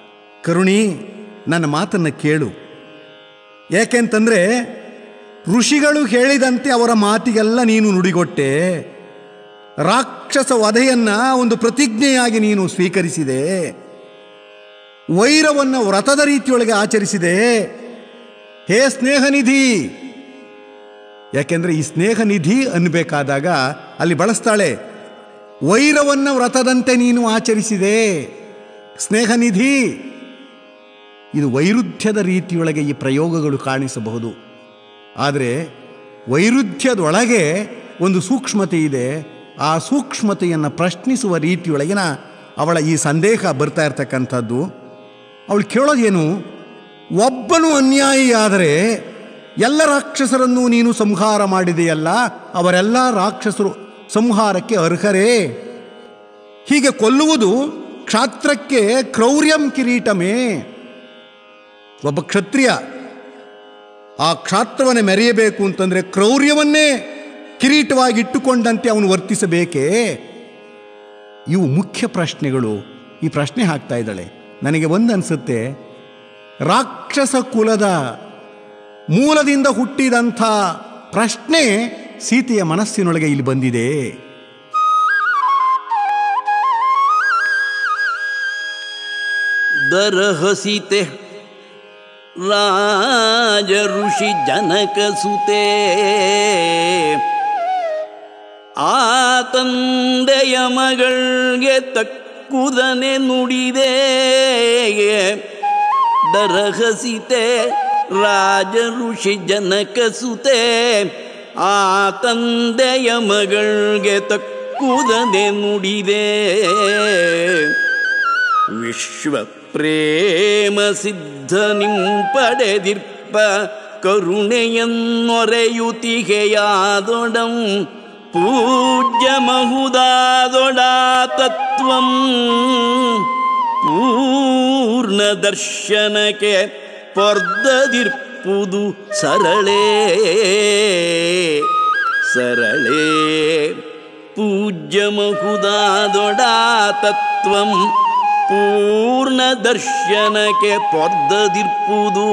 ಕರುಣಿ ನನ್ನ ಮಾತನ್ನು ಕೇಳು ಏಕೆಂತಂದರೆ ಋಷಿಗಳು ಹೇಳಿದಂತೆ ಅವರ ಮಾತಿಗೆಲ್ಲ ನೀನು ನುಡಿಗೊಟ್ಟೆ ರಾಕ್ಷಸ ವಧೆಯನ್ನ ಒಂದು ಪ್ರತಿಜ್ಞೆಯಾಗಿ ನೀನು ಸ್ವೀಕರಿಸಿದೆ ವೈರವನ್ನು ವ್ರತದ ರೀತಿಯೊಳಗೆ ಆಚರಿಸಿದೆ ಹೇ ಸ್ನೇಹನಿಧಿ ಯಾಕೆಂದ್ರೆ ಈ ಸ್ನೇಹನಿಧಿ ಅನ್ಬೇಕಾದಾಗ ಅಲ್ಲಿ ಬಳಸ್ತಾಳೆ ವೈರವನ್ನು ವ್ರತದಂತೆ ನೀನು ಆಚರಿಸಿದೆ ಸ್ನೇಹನಿಧಿ ಇದು ವೈರುಧ್ಯದ ರೀತಿಯೊಳಗೆ ಈ ಪ್ರಯೋಗಗಳು ಕಾಣಿಸಬಹುದು ಆದರೆ ವೈರುಧ್ಯದೊಳಗೆ ಒಂದು ಸೂಕ್ಷ್ಮತೆ ಇದೆ ಆ ಸೂಕ್ಷ್ಮತೆಯನ್ನು ಪ್ರಶ್ನಿಸುವ ರೀತಿಯೊಳಗಿನ ಅವಳ ಈ ಸಂದೇಹ ಬರ್ತಾ ಇರ್ತಕ್ಕಂಥದ್ದು ಅವಳು ಕೇಳೋದೇನು ಒಬ್ಬನು ಅನ್ಯಾಯಿಯಾದರೆ ಎಲ್ಲ ರಾಕ್ಷಸರನ್ನು ನೀನು ಸಂಹಾರ ಮಾಡಿದೆಯಲ್ಲ ಅವರೆಲ್ಲ ರಾಕ್ಷಸರು ಸಂಹಾರಕ್ಕೆ ಅರ್ಹರೇ ಹೀಗೆ ಕೊಲ್ಲುವುದು ಕ್ಷಾತ್ರಕ್ಕೆ ಕ್ರೌರ್ಯಂ ಕಿರೀಟಮೇ ಒಬ್ಬ ಕ್ಷತ್ರಿಯ ಆ ಕ್ಷಾತ್ರವನ್ನೇ ಮೆರೆಯಬೇಕು ಅಂತಂದ್ರೆ ಕ್ರೌರ್ಯವನ್ನೇ ಕಿರೀಟವಾಗಿ ಇಟ್ಟುಕೊಂಡಂತೆ ಅವನು ವರ್ತಿಸಬೇಕೇ ಇವು ಮುಖ್ಯ ಪ್ರಶ್ನೆಗಳು ಈ ಪ್ರಶ್ನೆ ಹಾಕ್ತಾ ಇದ್ದಾಳೆ ನನಗೆ ಒಂದು ಅನಿಸುತ್ತೆ ರಾಕ್ಷಸ ಕುಲದ ಮೂಲದಿಂದ ಹುಟ್ಟಿದಂಥ ಪ್ರಶ್ನೆ ಸೀತೆಯ ಮನಸ್ಸಿನೊಳಗೆ ಇಲ್ಲಿ ಬಂದಿದೆ ದರಹಸಿತೆ ರಾಜ ಋಷಿ ಜನಕ ಸುತೆ ಆ ತಂದೆಯ ಮಗಳಿಗೆ ತಕ್ಕುದನೆ ನುಡಿದೆ ದರಹಸಿತೆ ರಾಜ ಋಷಿ ಜನಕ ಸುತೆ ಆ ತಂದೆಯ ಮಗಳಿಗೆ ತಕ್ಕುದನೆ ನುಡಿದೆ ವಿಶ್ವ ಪ್ರೇಮ ಸಿದ್ಧ ನಿಂಪಡೆದಿರ್ಪ ಕರುಣೆಯನ್ನೊರೆಯುತಿಗೆಯಾದೊಡಂ ಪೂಜ್ಯ ಮಹುದಾದೊಡಾ ತತ್ವಂ ಪೂರ್ಣ ದರ್ಶನಕ್ಕೆ ಪೊರ್ದದಿರ್ಪುದು ಸರಳೇ ಸರಳೇ ಪೂಜ್ಯ ಮಹುದಾದೊಡಾ ತತ್ವಂ ಪೂರ್ಣ ದರ್ಶನಕ್ಕೆ ಪೊರ್ದದಿರ್ಪುದು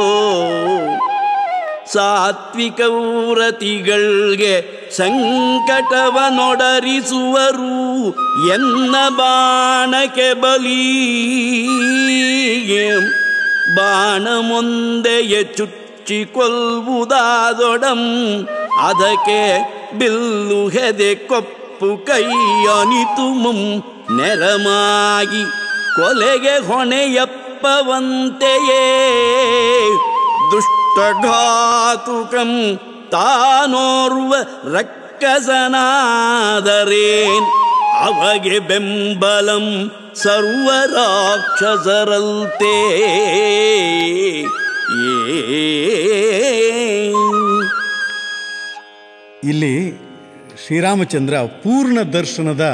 ಸಾತ್ವಿಕ ವ್ರತಿಗಳ್ಗೆ ಸಂಕಟವ ನೊಡರಿಸುವರು ಎನ್ನ ಬಾಣಕ್ಕೆ ಬಲಿ ಬಾಣ ಮುಂದೆಯೇ ಚುಚ್ಚಿ ಕೊಲ್ವುದಾದೊಡಂ ಅದಕ್ಕೆ ಬಿಲ್ಲು ಹೆದೆ ಕೊಪ್ಪು ಕೈ ಅನಿತುಮಂ ನೆರಮಾಗಿ ಕೊಲೆಗೆ ಹೊಣೆಯಪ್ಪವಂತೆಯೇ ದುಷ್ಟಘಾತುಕಂ ತಾನೋರ್ವ ರಕ್ಕಸನಾದರೇನ್ ಅವಗೆ ಬೆಂಬಲಂ ಸರ್ವ ರಾಕ್ಷಸರಲ್ತೇ ಏ ಇಲ್ಲಿ ಶ್ರೀರಾಮಚಂದ್ರ ಪೂರ್ಣ ದರ್ಶನದ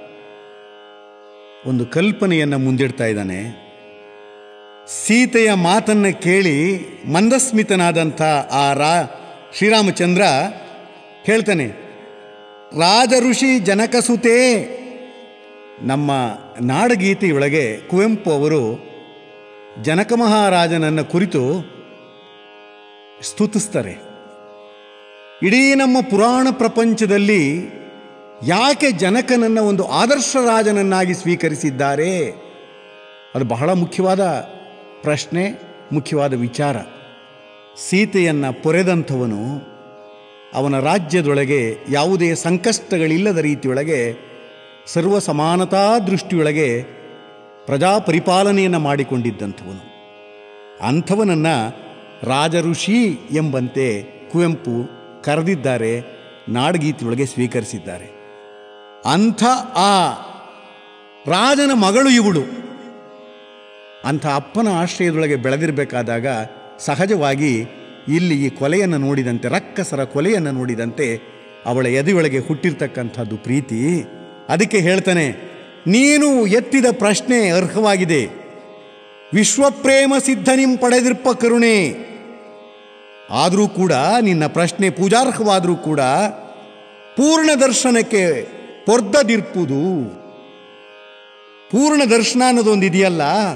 ಒಂದು ಕಲ್ಪನೆಯನ್ನು ಮುಂದಿಡ್ತಾ ಇದ್ದಾನೆ ಸೀತೆಯ ಮಾತನ್ನು ಕೇಳಿ ಮಂದಸ್ಮಿತನಾದಂಥ ಆ ರಾ ಶ್ರೀರಾಮಚಂದ್ರ ಹೇಳ್ತಾನೆ ರಾಜ ಋಷಿ ಜನಕಸುತೆ ನಮ್ಮ ನಾಡಗೀತೆಯೊಳಗೆ ಕುವೆಂಪು ಅವರು ಜನಕ ಮಹಾರಾಜನನ್ನು ಕುರಿತು ಸ್ತುತಿಸ್ತಾರೆ ಇಡೀ ನಮ್ಮ ಪುರಾಣ ಪ್ರಪಂಚದಲ್ಲಿ ಯಾಕೆ ಜನಕನನ್ನು ಒಂದು ಆದರ್ಶ ರಾಜನನ್ನಾಗಿ ಸ್ವೀಕರಿಸಿದ್ದಾರೆ ಅದು ಬಹಳ ಮುಖ್ಯವಾದ ಪ್ರಶ್ನೆ ಮುಖ್ಯವಾದ ವಿಚಾರ ಸೀತೆಯನ್ನು ಪೊರೆದಂಥವನು ಅವನ ರಾಜ್ಯದೊಳಗೆ ಯಾವುದೇ ಸಂಕಷ್ಟಗಳಿಲ್ಲದ ರೀತಿಯೊಳಗೆ ಸರ್ವ ಸಮಾನತಾ ದೃಷ್ಟಿಯೊಳಗೆ ಪ್ರಜಾ ಪರಿಪಾಲನೆಯನ್ನು ಮಾಡಿಕೊಂಡಿದ್ದಂಥವನು ಅಂಥವನನ್ನು ರಾಜಋಷಿ ಎಂಬಂತೆ ಕುವೆಂಪು ಕರೆದಿದ್ದಾರೆ ನಾಡಗೀತೆಯೊಳಗೆ ಸ್ವೀಕರಿಸಿದ್ದಾರೆ ಅಂಥ ಆ ರಾಜನ ಮಗಳು ಇವಳು ಅಂಥ ಅಪ್ಪನ ಆಶ್ರಯದೊಳಗೆ ಬೆಳೆದಿರಬೇಕಾದಾಗ ಸಹಜವಾಗಿ ಇಲ್ಲಿ ಈ ಕೊಲೆಯನ್ನು ನೋಡಿದಂತೆ ರಕ್ಕಸರ ಕೊಲೆಯನ್ನು ನೋಡಿದಂತೆ ಅವಳ ಎದೆಯೊಳಗೆ ಹುಟ್ಟಿರ್ತಕ್ಕಂಥದ್ದು ಪ್ರೀತಿ ಅದಕ್ಕೆ ಹೇಳ್ತಾನೆ ನೀನು ಎತ್ತಿದ ಪ್ರಶ್ನೆ ಅರ್ಹವಾಗಿದೆ ವಿಶ್ವಪ್ರೇಮ ಸಿದ್ಧನಿಂ ಪಡೆದಿರ್ಪ ಕರುಣೆ ಆದರೂ ಕೂಡ ನಿನ್ನ ಪ್ರಶ್ನೆ ಪೂಜಾರ್ಹವಾದರೂ ಕೂಡ ಪೂರ್ಣ ದರ್ಶನಕ್ಕೆ ಪೊರ್ದದಿರ್ಪುದು ಪೂರ್ಣ ದರ್ಶನ ಅನ್ನೋದೊಂದು ಇದೆಯಲ್ಲ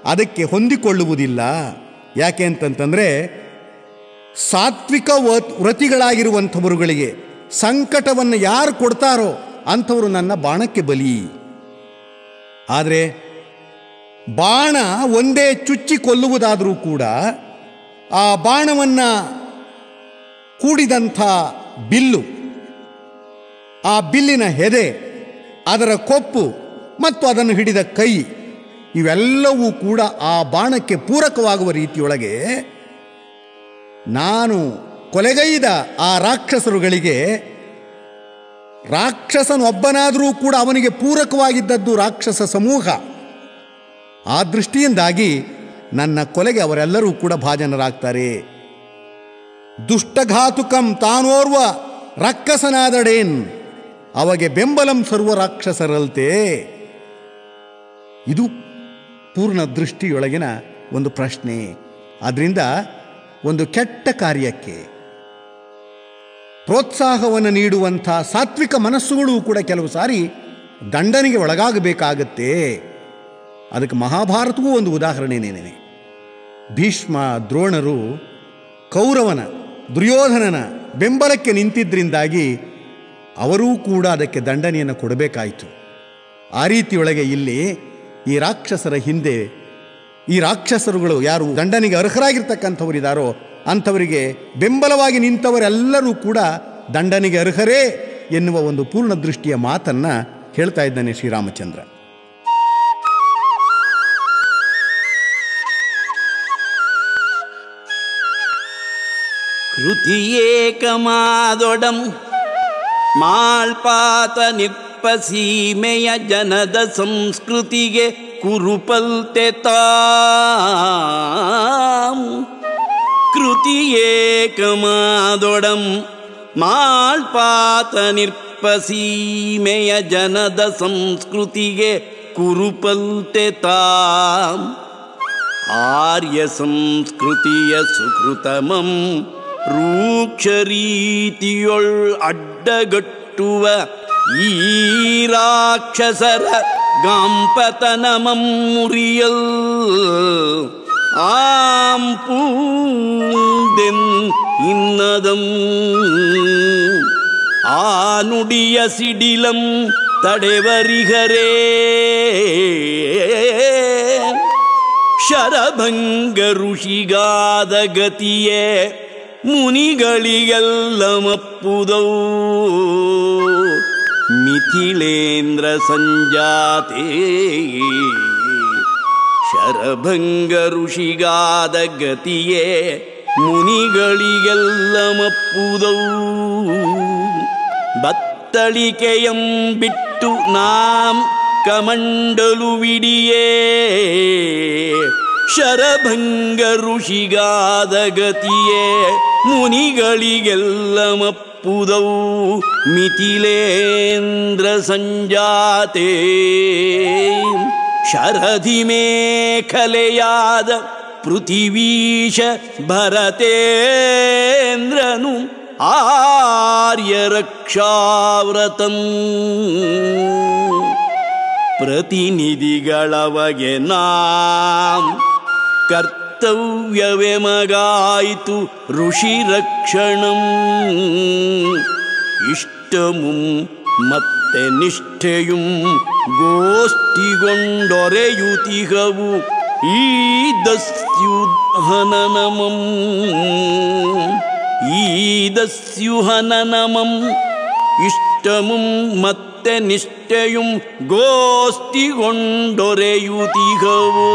ಅದಕ್ಕೆ ಹೊಂದಿಕೊಳ್ಳುವುದಿಲ್ಲ ಯಾಕೆ ಅಂತಂತಂದರೆ ಸಾತ್ವಿಕ ವ- ವ್ರತಿಗಳಾಗಿರುವಂಥವರುಗಳಿಗೆ ಸಂಕಟವನ್ನು ಯಾರು ಕೊಡ್ತಾರೋ ಅಂಥವರು ನನ್ನ ಬಾಣಕ್ಕೆ ಬಲಿ ಆದರೆ ಬಾಣ ಒಂದೇ ಚುಚ್ಚಿ ಕೊಲ್ಲುವುದಾದರೂ ಕೂಡ ಆ ಬಾಣವನ್ನು ಕೂಡಿದಂಥ ಬಿಲ್ಲು ಆ ಬಿಲ್ಲಿನ ಹೆದೆ ಅದರ ಕೊಪ್ಪು ಮತ್ತು ಅದನ್ನು ಹಿಡಿದ ಕೈ ಇವೆಲ್ಲವೂ ಕೂಡ ಆ ಬಾಣಕ್ಕೆ ಪೂರಕವಾಗುವ ರೀತಿಯೊಳಗೆ ನಾನು ಕೊಲೆಗೈದ ಆ ರಾಕ್ಷಸರುಗಳಿಗೆ ರಾಕ್ಷಸನೊಬ್ಬನಾದರೂ ಕೂಡ ಅವನಿಗೆ ಪೂರಕವಾಗಿದ್ದದ್ದು ರಾಕ್ಷಸ ಸಮೂಹ ಆ ದೃಷ್ಟಿಯಿಂದಾಗಿ ನನ್ನ ಕೊಲೆಗೆ ಅವರೆಲ್ಲರೂ ಕೂಡ ಭಾಜನರಾಗ್ತಾರೆ ದುಷ್ಟಘಾತುಕಂ ತಾನೋರ್ವ ರಕ್ಕಸನಾದಡೇನ್ ಅವಗೆ ಬೆಂಬಲಂ ಸರ್ವ ರಾಕ್ಷಸರಲ್ತೆ ಇದು ಪೂರ್ಣ ದೃಷ್ಟಿಯೊಳಗಿನ ಒಂದು ಪ್ರಶ್ನೆ ಅದರಿಂದ ಒಂದು ಕೆಟ್ಟ ಕಾರ್ಯಕ್ಕೆ ಪ್ರೋತ್ಸಾಹವನ್ನು ನೀಡುವಂಥ ಸಾತ್ವಿಕ ಮನಸ್ಸುಗಳು ಕೂಡ ಕೆಲವು ಸಾರಿ ದಂಡನೆಗೆ ಒಳಗಾಗಬೇಕಾಗತ್ತೆ ಅದಕ್ಕೆ ಮಹಾಭಾರತವೂ ಒಂದು ಉದಾಹರಣೆನೇನೆ ಭೀಷ್ಮ ದ್ರೋಣರು ಕೌರವನ ದುರ್ಯೋಧನನ ಬೆಂಬಲಕ್ಕೆ ನಿಂತಿದ್ದರಿಂದಾಗಿ ಅವರೂ ಕೂಡ ಅದಕ್ಕೆ ದಂಡನೆಯನ್ನು ಕೊಡಬೇಕಾಯಿತು ಆ ರೀತಿಯೊಳಗೆ ಇಲ್ಲಿ ಈ ರಾಕ್ಷಸರ ಹಿಂದೆ ಈ ರಾಕ್ಷಸರುಗಳು ಯಾರು ದಂಡನೆಗೆ ಅರ್ಹರಾಗಿರ್ತಕ್ಕಂಥವರಿದ್ದಾರೋ ಅಂಥವರಿಗೆ ಬೆಂಬಲವಾಗಿ ನಿಂತವರೆಲ್ಲರೂ ಕೂಡ ದಂಡನೆಗೆ ಅರ್ಹರೇ ಎನ್ನುವ ಒಂದು ಪೂರ್ಣ ದೃಷ್ಟಿಯ ಮಾತನ್ನ ಹೇಳ್ತಾ ಇದ್ದಾನೆ ಶ್ರೀರಾಮಚಂದ್ರ ಕೃತಿಯೇಕಮಾದೊಡಂ ಮಾಳ್ಪಾತ ನಿಪ್ಪಸೀಮೆಯ ಜನದ ಸಂಸ್ಕೃತಿಗೆ ಕುರುಪಲ್ತೆ ತಾಂ ಕೃತಿಯೇಕಮಾದೊಡಂ ಮಾಳ್ಪಾತ ನಿರ್ಪಸೀಮೆಯ ಜನದ ಸಂಸ್ಕೃತಿಗೆ ಕುರುಪಲ್ತೆ ತಾಂ ಆರ್ಯ ಸಂಸ್ಕೃತಿಯ ಸುಕೃತಮಂ ರೂಕ್ಷ ರೀತಿಯೊಳ್ ಅಡ್ಡಗಟ್ಟುವ ಈ ರಾಕ್ಷಸರ ಗಾಂಪತನಮಂ ಮುರಿಯಲ್ ಆಂ ಪೂದೆನ್ ಇನ್ನದಂ ಆ ನುಡಿಯ ಸಿಡಿಲಂ ತಡೆವರಿಗರೇ ಶರಭಂಗ ಋಷಿಗಾದ ಗತಿಯೇ ಮುನಿಗಳಿಗೆಲ್ಲ ಮಪ್ಪುದೌ ಮಿಥಿಲೇಂದ್ರ ಸಂಜಾತೆ ಶರಭಂಗ ಋಷಿಗಾದ ಗತಿಯೇ ಮುನಿಗಳಿಗೆಲ್ಲ ಮಪ್ಪುದೌ ಬತ್ತಳಿಕೆಯಂ ಬಿಟ್ಟು ನಾಂ ಕಮಂಡಲು ವಿಡಿಯೇ ಶರಭಂಗ ಋಷಿಗಾದ ಗತಿಯೇ ಮುನಿಗಳಿಗೆಲ್ಲ ಮಪ್ಪುದೌ ಮಿಥಿಲೇಂದ್ರ ಸಂಜಾತೆ ಶರಧಿ ಮೇಖಲೆಯಾದ ಪೃಥಿವೀಶ ಭರತೇಂದ್ರನು ಆರ್ಯ ರಕ್ಷಾವ್ರತಂ ಪ್ರತಿನಿಧಿಗಳವಗೆ ನಾಂ ಕರ್ತವ್ಯವೇ ಮಗಾಯಿತು ಋಷಿ ರಕ್ಷಣಂ ಇಷ್ಟಮುಂ ಮತ್ತೆ ನಿಷ್ಠೆಯುಂ ಗೋಷ್ಠಿಗೊಂಡೊರೆಯುತಿಗವು ಈ ದಸ್ಯುಹನನಮಂ ಈ ದಸ್ಯುಹನನಮಂ ಇಷ್ಟಮುಂ ಮತ್ತೆ ನಿಷ್ಠೆಯುಂ ಗೋಷ್ಠಿಗೊಂಡೊರೆಯುತಿಗವೋ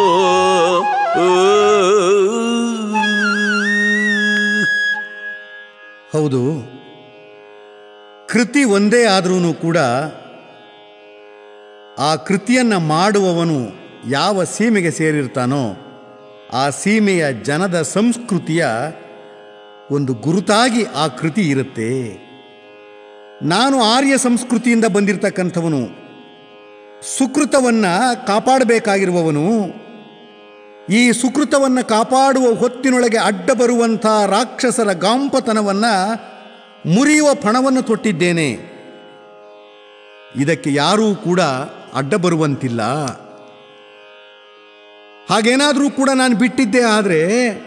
ಹೌದು ಕೃತಿ ಒಂದೇ ಆದ್ರೂ ಕೂಡ ಆ ಕೃತಿಯನ್ನು ಮಾಡುವವನು ಯಾವ ಸೀಮೆಗೆ ಸೇರಿರ್ತಾನೋ ಆ ಸೀಮೆಯ ಜನದ ಸಂಸ್ಕೃತಿಯ ಒಂದು ಗುರುತಾಗಿ ಆ ಕೃತಿ ಇರುತ್ತೆ ನಾನು ಆರ್ಯ ಸಂಸ್ಕೃತಿಯಿಂದ ಬಂದಿರತಕ್ಕಂಥವನು ಸುಕೃತವನ್ನು ಕಾಪಾಡಬೇಕಾಗಿರುವವನು ಈ ಸುಕೃತವನ್ನು ಕಾಪಾಡುವ ಹೊತ್ತಿನೊಳಗೆ ಅಡ್ಡ ಬರುವಂಥ ರಾಕ್ಷಸರ ಗಾಂಪತನವನ್ನು ಮುರಿಯುವ ಪಣವನ್ನು ತೊಟ್ಟಿದ್ದೇನೆ ಇದಕ್ಕೆ ಯಾರೂ ಕೂಡ ಅಡ್ಡ ಬರುವಂತಿಲ್ಲ ಹಾಗೇನಾದರೂ ಕೂಡ ನಾನು ಬಿಟ್ಟಿದ್ದೆ ಆದರೆ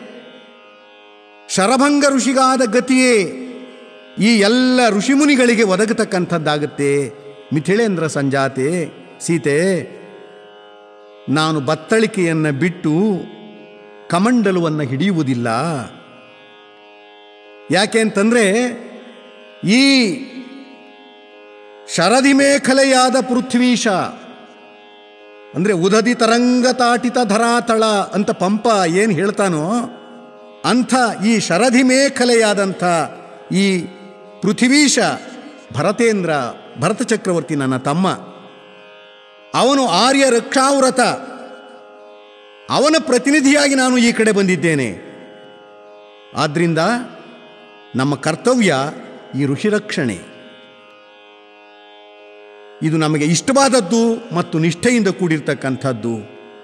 ಶರಭಂಗ ಋಷಿಗಾದ ಗತಿಯೇ ಈ ಎಲ್ಲ ಋಷಿಮುನಿಗಳಿಗೆ ಒದಗತಕ್ಕಂಥದ್ದಾಗುತ್ತೆ ಮಿಥಿಳೇಂದ್ರ ಸಂಜಾತೆ ಸೀತೆ ನಾನು ಬತ್ತಳಿಕೆಯನ್ನು ಬಿಟ್ಟು ಕಮಂಡಲವನ್ನು ಹಿಡಿಯುವುದಿಲ್ಲ ಯಾಕೆ ಅಂತಂದರೆ ಈ ಶರದಿ ಮೇಖಲೆಯಾದ ಪೃಥ್ವೀಶ ಅಂದರೆ ಉದದಿ ತರಂಗ ತಾಟಿತ ಧರಾತಳ ಅಂತ ಪಂಪ ಏನು ಹೇಳ್ತಾನೋ ಅಂಥ ಈ ಶರಧಿ ಮೇಖಲೆಯಾದಂಥ ಈ ಪೃಥ್ವೀಶ ಭರತೇಂದ್ರ ಭರತ ಚಕ್ರವರ್ತಿ ನನ್ನ ತಮ್ಮ ಅವನು ಆರ್ಯ ರಕ್ಷಾವ್ರತ ಅವನ ಪ್ರತಿನಿಧಿಯಾಗಿ ನಾನು ಈ ಕಡೆ ಬಂದಿದ್ದೇನೆ ಆದ್ದರಿಂದ ನಮ್ಮ ಕರ್ತವ್ಯ ಈ ಋಷಿ ರಕ್ಷಣೆ ಇದು ನಮಗೆ ಇಷ್ಟವಾದದ್ದು ಮತ್ತು ನಿಷ್ಠೆಯಿಂದ ಕೂಡಿರ್ತಕ್ಕಂಥದ್ದು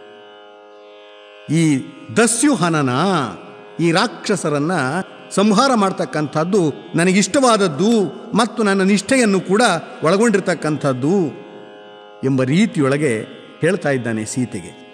ಈ ದಸ್ಯುಹನನ ಈ ರಾಕ್ಷಸರನ್ನ ಸಂಹಾರ ಮಾಡ್ತಕ್ಕಂಥದ್ದು ನನಗಿಷ್ಟವಾದದ್ದು ಮತ್ತು ನನ್ನ ನಿಷ್ಠೆಯನ್ನು ಕೂಡ ಒಳಗೊಂಡಿರ್ತಕ್ಕಂಥದ್ದು ಎಂಬ ರೀತಿಯೊಳಗೆ ಹೇಳ್ತಾ ಇದ್ದಾನೆ ಸೀತೆಗೆ